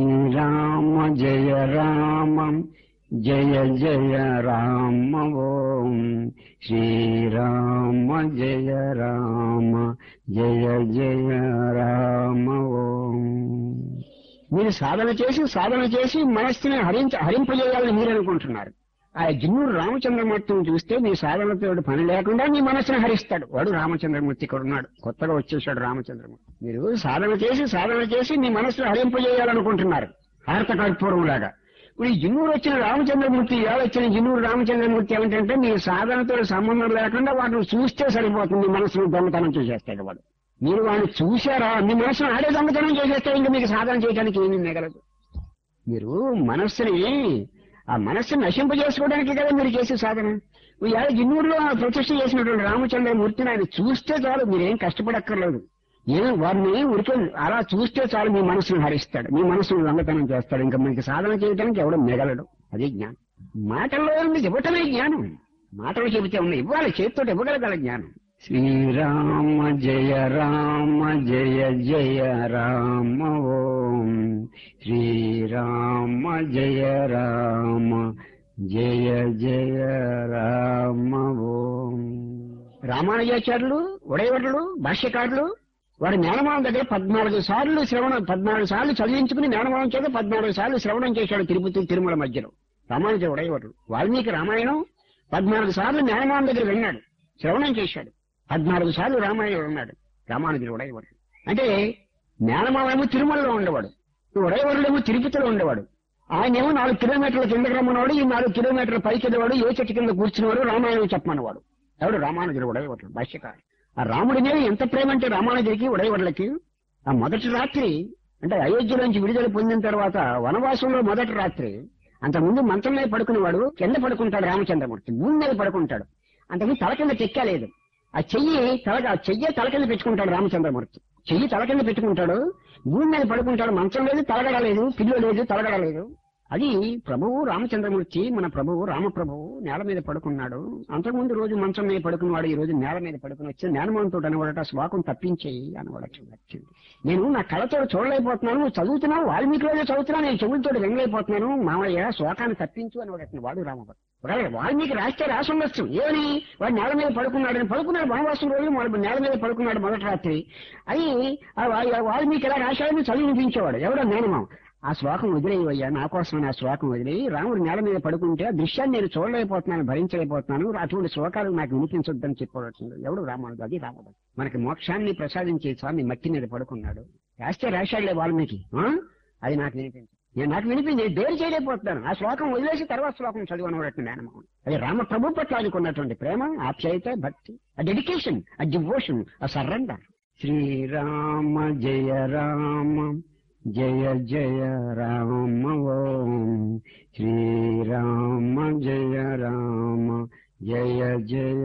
శ్రీరామ జయ రామ జయ జయ రామ ఓం శ్రీరామ జయ రామ జయ జయ రామ ఓం మీరు సాధన చేసి సాధన చేసి మనస్సుని హరించ హరింపజేయాలని మీరు అనుకుంటున్నారు ఆ జిన్నూరు రామచంద్రమూర్తిని చూస్తే మీ సాధనతో పని లేకుండా మీ మనసును హరిస్తాడు వాడు రామచంద్రమూర్తి ఇక్కడ ఉన్నాడు కొత్తగా వచ్చేసాడు రామచంద్రమూర్తి మీరు సాధన చేసి సాధన చేసి మీ మనసును హరింపజేయాలనుకుంటున్నారు హారత కర్పూరం లాగా ఇప్పుడు ఈ జిన్నూరు వచ్చిన రామచంద్రమూర్తి ఇవాళ వచ్చిన జిన్నూరు రామచంద్రమూర్తి ఏమిటంటే మీ సాధనతో సంబంధం లేకుండా వాటిని చూస్తే సరిపోతుంది మీ మనసును దొంగతనం చేసేస్తాడు వాడు మీరు వాడిని చూశారా మీ మనసును ఆడే దొంగతనం చేసేస్తే ఇంకా మీకు సాధన చేయడానికి ఏమీ మిగలదు మీరు మనస్సుని ఆ మనస్సును నశింపజేసుకోవడానికి కదా మీరు చేసే సాధన ఇవాళ జిన్నూరులో ప్రతిష్ట చేసినటువంటి రామచంద్రమూర్తిని ఆయన చూస్తే చాలు మీరేం కష్టపడక్కర్లేదు ఏం వారిని ఉరికి అలా చూస్తే చాలు మీ మనసును హరిస్తాడు మీ మనసును దొంగతనం చేస్తాడు ఇంకా మీకు సాధన చేయడానికి ఎవడో మిగలడు అదే జ్ఞానం మాటల్లో ఉంది ఇవ్వటమే జ్ఞానం మాటలు చెబితే ఉన్నాయి ఇవ్వాలి చేతితో ఇవ్వగలగల జ్ఞానం శ్రీరామ జయ రామ జయ జయ రామ ఓం శ్రీ శ్రీరామ జయ రామ జయ జయ రామ ఓం రామానుజాచార్యులు ఉడయవరులు భాష్యకారులు వారి మేనమావం దగ్గర పద్నాలుగు సార్లు శ్రవణం పద్నాలుగు సార్లు చదివించుకుని మేనమావం చేత పద్నాలుగు సార్లు శ్రవణం చేశాడు తిరుపతి తిరుమల మధ్యలో రామానుజ ఉడయవరులు వాల్మీకి రామాయణం పద్నాలుగు సార్లు మేనమావం దగ్గర విన్నాడు శ్రవణం చేశాడు పద్నాలుగు సార్లు రామాయణం విన్నాడు రామానుజుడు ఉడయవరులు అంటే మేనమావేమో తిరుమలలో ఉండేవాడు ఉడయవరుడేమో తిరుపతిలో ఉండేవాడు ఆయనేమో నాలుగు కిలోమీటర్ల కిందకి రమ్మన్నవాడు ఈ నాలుగు కిలోమీటర్ల పైకి ఎదివాడు ఏ చెట్టు కింద కూర్చున్నవాడు రామాయణం చెప్పమన్నవాడు ఎవడు రామానుజుడు ఉడయవరుడు భాష్యకారు ఆ రాముడి మీద ఎంత ప్రేమ అంటే రామానుజుడికి ఉడయవరులకి ఆ మొదటి రాత్రి అంటే అయోధ్యలోంచి విడుదల పొందిన తర్వాత వనవాసంలో మొదటి రాత్రి అంతకుముందు మంచం మీద పడుకునేవాడు కింద పడుకుంటాడు రామచంద్రమూర్తి భూమి మీద పడుకుంటాడు అంతకుముందు తల కింద చెక్కలేదు ఆ చెయ్యి తల ఆ చెయ్యే తల కింద పెట్టుకుంటాడు రామచంద్రమూర్తి చెయ్యి తల కింద పెట్టుకుంటాడు భూమి మీద పడుకుంటాడు మంచం లేదు తలగడ లేదు పిల్లు లేదు తలగడ లేదు అది ప్రభువు రామచంద్రమూర్తి మన ప్రభువు రామప్రభువు నేల మీద పడుకున్నాడు అంతకుముందు రోజు మంచం మీద పడుకున్నవాడు ఈ రోజు నేల మీద పడుకుని వచ్చి నేలమంతో అనవాడట స్వాకం తప్పించేయి అనవాడట వచ్చింది నేను నా కళతో చూడలేకపోతున్నాను నువ్వు చదువుతున్నావు వాల్మీకిలోనే చదువుతున్నా నేను చెవులతో వినలేకపోతున్నాను మామయ్య శోకాన్ని తప్పించు అని వాడు వాడు రామభద్ర ఒకవేళ వాల్మీకి రాస్తే రాసి ఉండొచ్చు ఏమని వాడు నేల మీద పడుకున్నాడు పడుకున్నాడు వనవాసం రోజు వాడు నేల మీద పడుకున్నాడు మొదటి రాత్రి అది ఆ వా- వాల్మీకి ఎలా రాశాడని చదివి వినిపించేవాడు ఎవడో మేనమాం ఆ శ్లోకం వదిలేయ్యా నా కోసం ఆ శ్లోకం వదిలి రాముడు నేల మీద పడుకుంటే ఆ దృశ్యాన్ని నేను చూడలేకపోతున్నాను భరించలేకపోతున్నాను అటువంటి శ్లోకాలు నాకు వినిపించొద్దని చెప్పవచ్చు ఎవడు రాముడు అది రాముడు మనకి మోక్షాన్ని ప్రసాదించే స్వామి మట్టి మీద పడుకున్నాడు రాస్తే రాశాడులే వాల్మీకి ఆ? అది నాకు వినిపించదు నేను నాకు వినిపింది నేను దేని చేయలేకపోతున్నాను ఆ శ్లోకం వదిలేసి తర్వాత శ్లోకం చదువు అనబట్టి మేనమామ అది రామ ప్రభు పట్ల అనుకున్నటువంటి ప్రేమ ఆప్యాయత భక్తి ఆ డెడికేషన్ ఆ డివోషన్ ఆ సరెండర్ శ్రీరామ జయ రామ జయ జయ రామ ఓం శ్రీరామ జయ రామ జయ జయ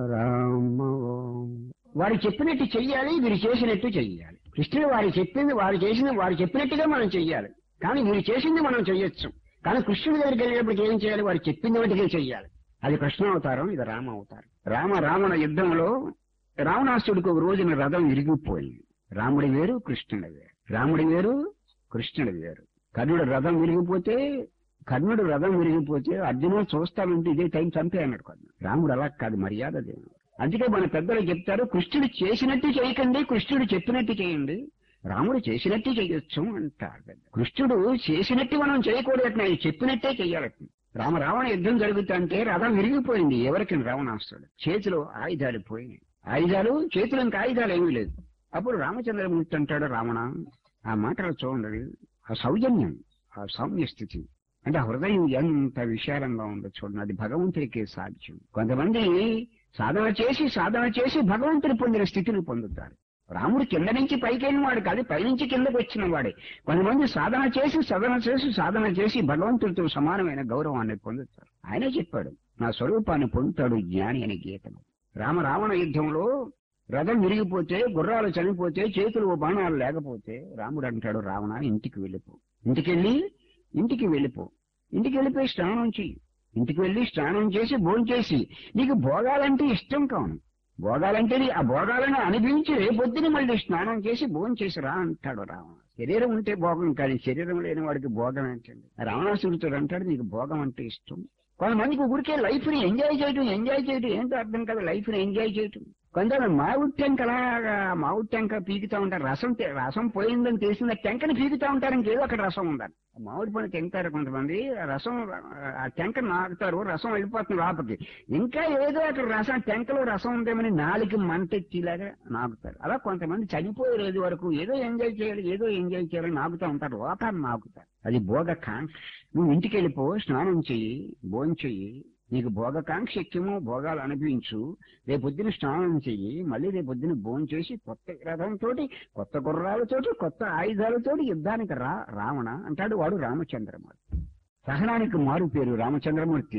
రామ ఓం వారు చెప్పినట్టు చెయ్యాలి వీరు చేసినట్టు చెయ్యాలి కృష్ణుడు వారు చెప్పింది వారు చేసింది వారు చెప్పినట్టుగా మనం చెయ్యాలి కానీ వీరు చేసింది మనం చెయ్యొచ్చు కానీ కృష్ణుడి దగ్గరికి వెళ్ళినప్పుడు ఏం చేయాలి వారు చెప్పింది వాటికే చెయ్యాలి అది కృష్ణ అవతారం ఇది రామ అవతారం రామ రావణ యుద్ధంలో రావణాసుడికి ఒక రోజున రథం విరిగిపోయింది రాముడి వేరు కృష్ణుడి వేరు రాముడి వేరు కృష్ణుడి వేరు కర్ణుడు రథం విరిగిపోతే కర్ణుడు రథం విరిగిపోతే అర్జునుడు చూస్తానంటే ఇదే టైం చంపే అన్నాడు కర్ణుడు రాముడు అలా కాదు మర్యాద దేవుడు అందుకే మన పెద్దలు చెప్తారు కృష్ణుడు చేసినట్టు చేయకండి కృష్ణుడు చెప్పినట్టు చేయండి రాముడు చేసినట్టు చేయొచ్చు అంటారు పెద్ద. కృష్ణుడు చేసినట్టు మనం చేయకూడదు ఆయన చెప్పినట్టే చెయ్యాలి రామ రావణ యుద్ధం జరుగుతుంటే రథం విరిగిపోయింది ఎవరికి రావణాస్తుడు చేతిలో ఆయుధాలు పోయినాయి ఆయుధాలు చేతిలో ఇంకా ఆయుధాలు ఏమీ లేదు అప్పుడు రామచంద్రమూర్తి అంటాడు రావణ ఆ మాటలు చూడండి ఆ సౌజన్యం ఆ సౌమ్య స్థితి అంటే ఆ హృదయం ఎంత విశాలంగా ఉందో చూడండి అది భగవంతుడికే సాధ్యం కొంతమంది సాధన చేసి సాధన చేసి భగవంతుని పొందిన స్థితిని పొందుతారు రాముడు కింద నుంచి పైకి వెళ్ళిన వాడు కాదు పైనుంచి కిందకు వచ్చిన వాడే కొంతమంది సాధన చేసి సాధన చేసి సాధన చేసి భగవంతుడితో సమానమైన గౌరవాన్ని పొందుతారు ఆయనే చెప్పాడు నా స్వరూపాన్ని పొందుతాడు జ్ఞాని అని గీతను రామ రావణ యుద్ధంలో రథం విరిగిపోతే గుర్రాలు చనిపోతే చేతులు బాణాలు లేకపోతే రాముడు అంటాడు రావణ ఇంటికి వెళ్ళిపో ఇంటికెళ్ళి ఇంటికి వెళ్ళిపో ఇంటికి వెళ్ళిపోయి స్నానం చెయ్యి ఇంటికి వెళ్ళి స్నానం చేసి భోజనం చేసి నీకు భోగాలంటే ఇష్టం కాను భోగాలంటే నీ- ఆ భోగాలను అనుభవించి రేపొద్దున మళ్ళీ స్నానం చేసి భోజనం చేసి రా అంటాడు రావణ శరీరం ఉంటే భోగం కానీ శరీరం లేని వాడికి భోగం ఏంటండి రావణాసురుతుడు అంటాడు నీకు భోగం అంటే ఇష్టం కొంతమందికి ఊరికే లైఫ్ ని ఎంజాయ్ చేయటం ఎంజాయ్ చేయటం ఏంటో అర్థం కదా లైఫ్ ని ఎంజాయ్ చేయటం కొంతమంది మామిడి టెంక అలాగా మామిడి టెంక పీకుతా ఉంటారు రసం తె- రసం పోయిందని తెలిసిన టెంకని పీకుతా ఉంటారు ఇంకేదో అక్కడ రసం ఉందని మామిడి పండు తెంగుతారు కొంతమంది ఆ రసం ఆ టెంక నాకుతారు రసం వెళ్ళిపోతుంది లోపలికి ఇంకా ఏదో అక్కడ రసం టెంకలో రసం ఉందేమని నాలుగు మంటెత్తిలాగా నాకుతారు అలా కొంతమంది చనిపోయే రోజు వరకు ఏదో ఎంజాయ్ చేయాలి ఏదో ఎంజాయ్ చేయాలని నాకుతా ఉంటారు లోకాన్ని నాకుతారు అది భోగ కాంక్ష నువ్వు ఇంటికి వెళ్ళిపో స్నానం చెయ్యి భోజనం చెయ్యి నీకు భోగకాంక్ష ఎక్కేమో భోగాలు అనిపించు రేపొద్దున స్నానం చెయ్యి మళ్ళీ రేపొద్దున భోజనం చేసి కొత్త రథంతోటి కొత్త గుర్రాలతోటి కొత్త ఆయుధాలతోటి యుద్ధానికి రా రావణ అంటాడు వాడు రామచంద్రమూర్తి సహనానికి మారు పేరు రామచంద్రమూర్తి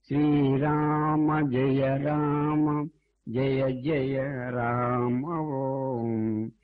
శ్రీరామ జయ రామ జయ జయ రామ ఓం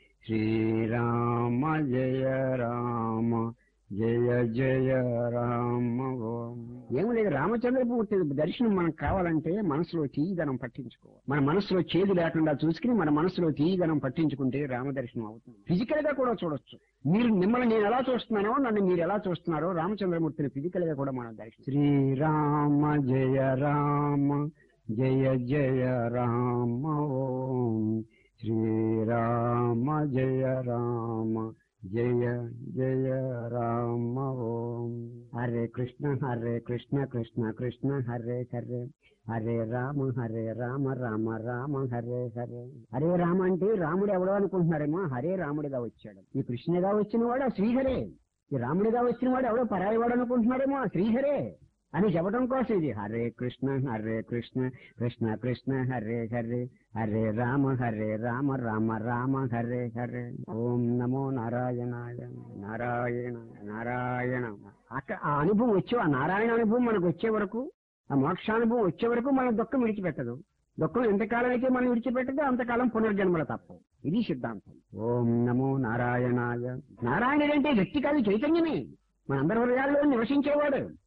శ్రీరామ జయ రామ జయ జయ రామ ఓం ఏమి లేదు రామచంద్రమూర్తి దర్శనం మనకు కావాలంటే మనసులో తీయదనం పట్టించుకోవాలి మన మనసులో చేదు లేకుండా చూసుకుని మన మనసులో తీయదనం పట్టించుకుంటే రామదర్శనం అవుతుంది ఫిజికల్ గా కూడా చూడొచ్చు మీరు మిమ్మల్ని నేను ఎలా చూస్తున్నానో నన్ను మీరు ఎలా చూస్తున్నారో రామచంద్రమూర్తిని ఫిజికల్ గా కూడా మనం దర్శనం శ్రీరామ జయ రామ జయ జయ రామ ఓం శ్రీరామ జయ రామ జయ జయ రామ ఓం హరే కృష్ణ హరే కృష్ణ కృష్ణ కృష్ణ హరే హరే హరే రామ హరే రామ రామ రామ హరే హరే హరే రామ అంటే రాముడు ఎవడో అనుకుంటున్నారేమో హరే రాముడిగా వచ్చాడు ఈ కృష్ణగా వచ్చిన వాడు ఆ శ్రీహరే ఈ రాముడిగా వచ్చిన వాడు ఎవడో పరాయి వాడు అనుకుంటున్నారేమో ఆ శ్రీహరే అని చెప్పడం కోసం ఇది హరే కృష్ణ హరే కృష్ణ కృష్ణ కృష్ణ హరే హరే హరే రామ హరే రామ రామ రామ హరే హరే ఓం నమో నారాయణాయ నారాయణ నారాయణ అక్కడ ఆ అనుభవం వచ్చే ఆ నారాయణ అనుభవం మనకు వచ్చే వరకు ఆ మోక్షానుభవం వచ్చే వరకు మన దుఃఖం విడిచిపెట్టదు దుఃఖం ఎంతకాలం అయితే మనం విడిచిపెట్టదో అంతకాలం పునర్జన్మల తప్పవు ఇది సిద్ధాంతం ఓం నమో నారాయణాయ నారాయణుడు అంటే వ్యక్తి కాదు చైతన్యమే మనందరి హృదయాల్లో నివసించేవాడు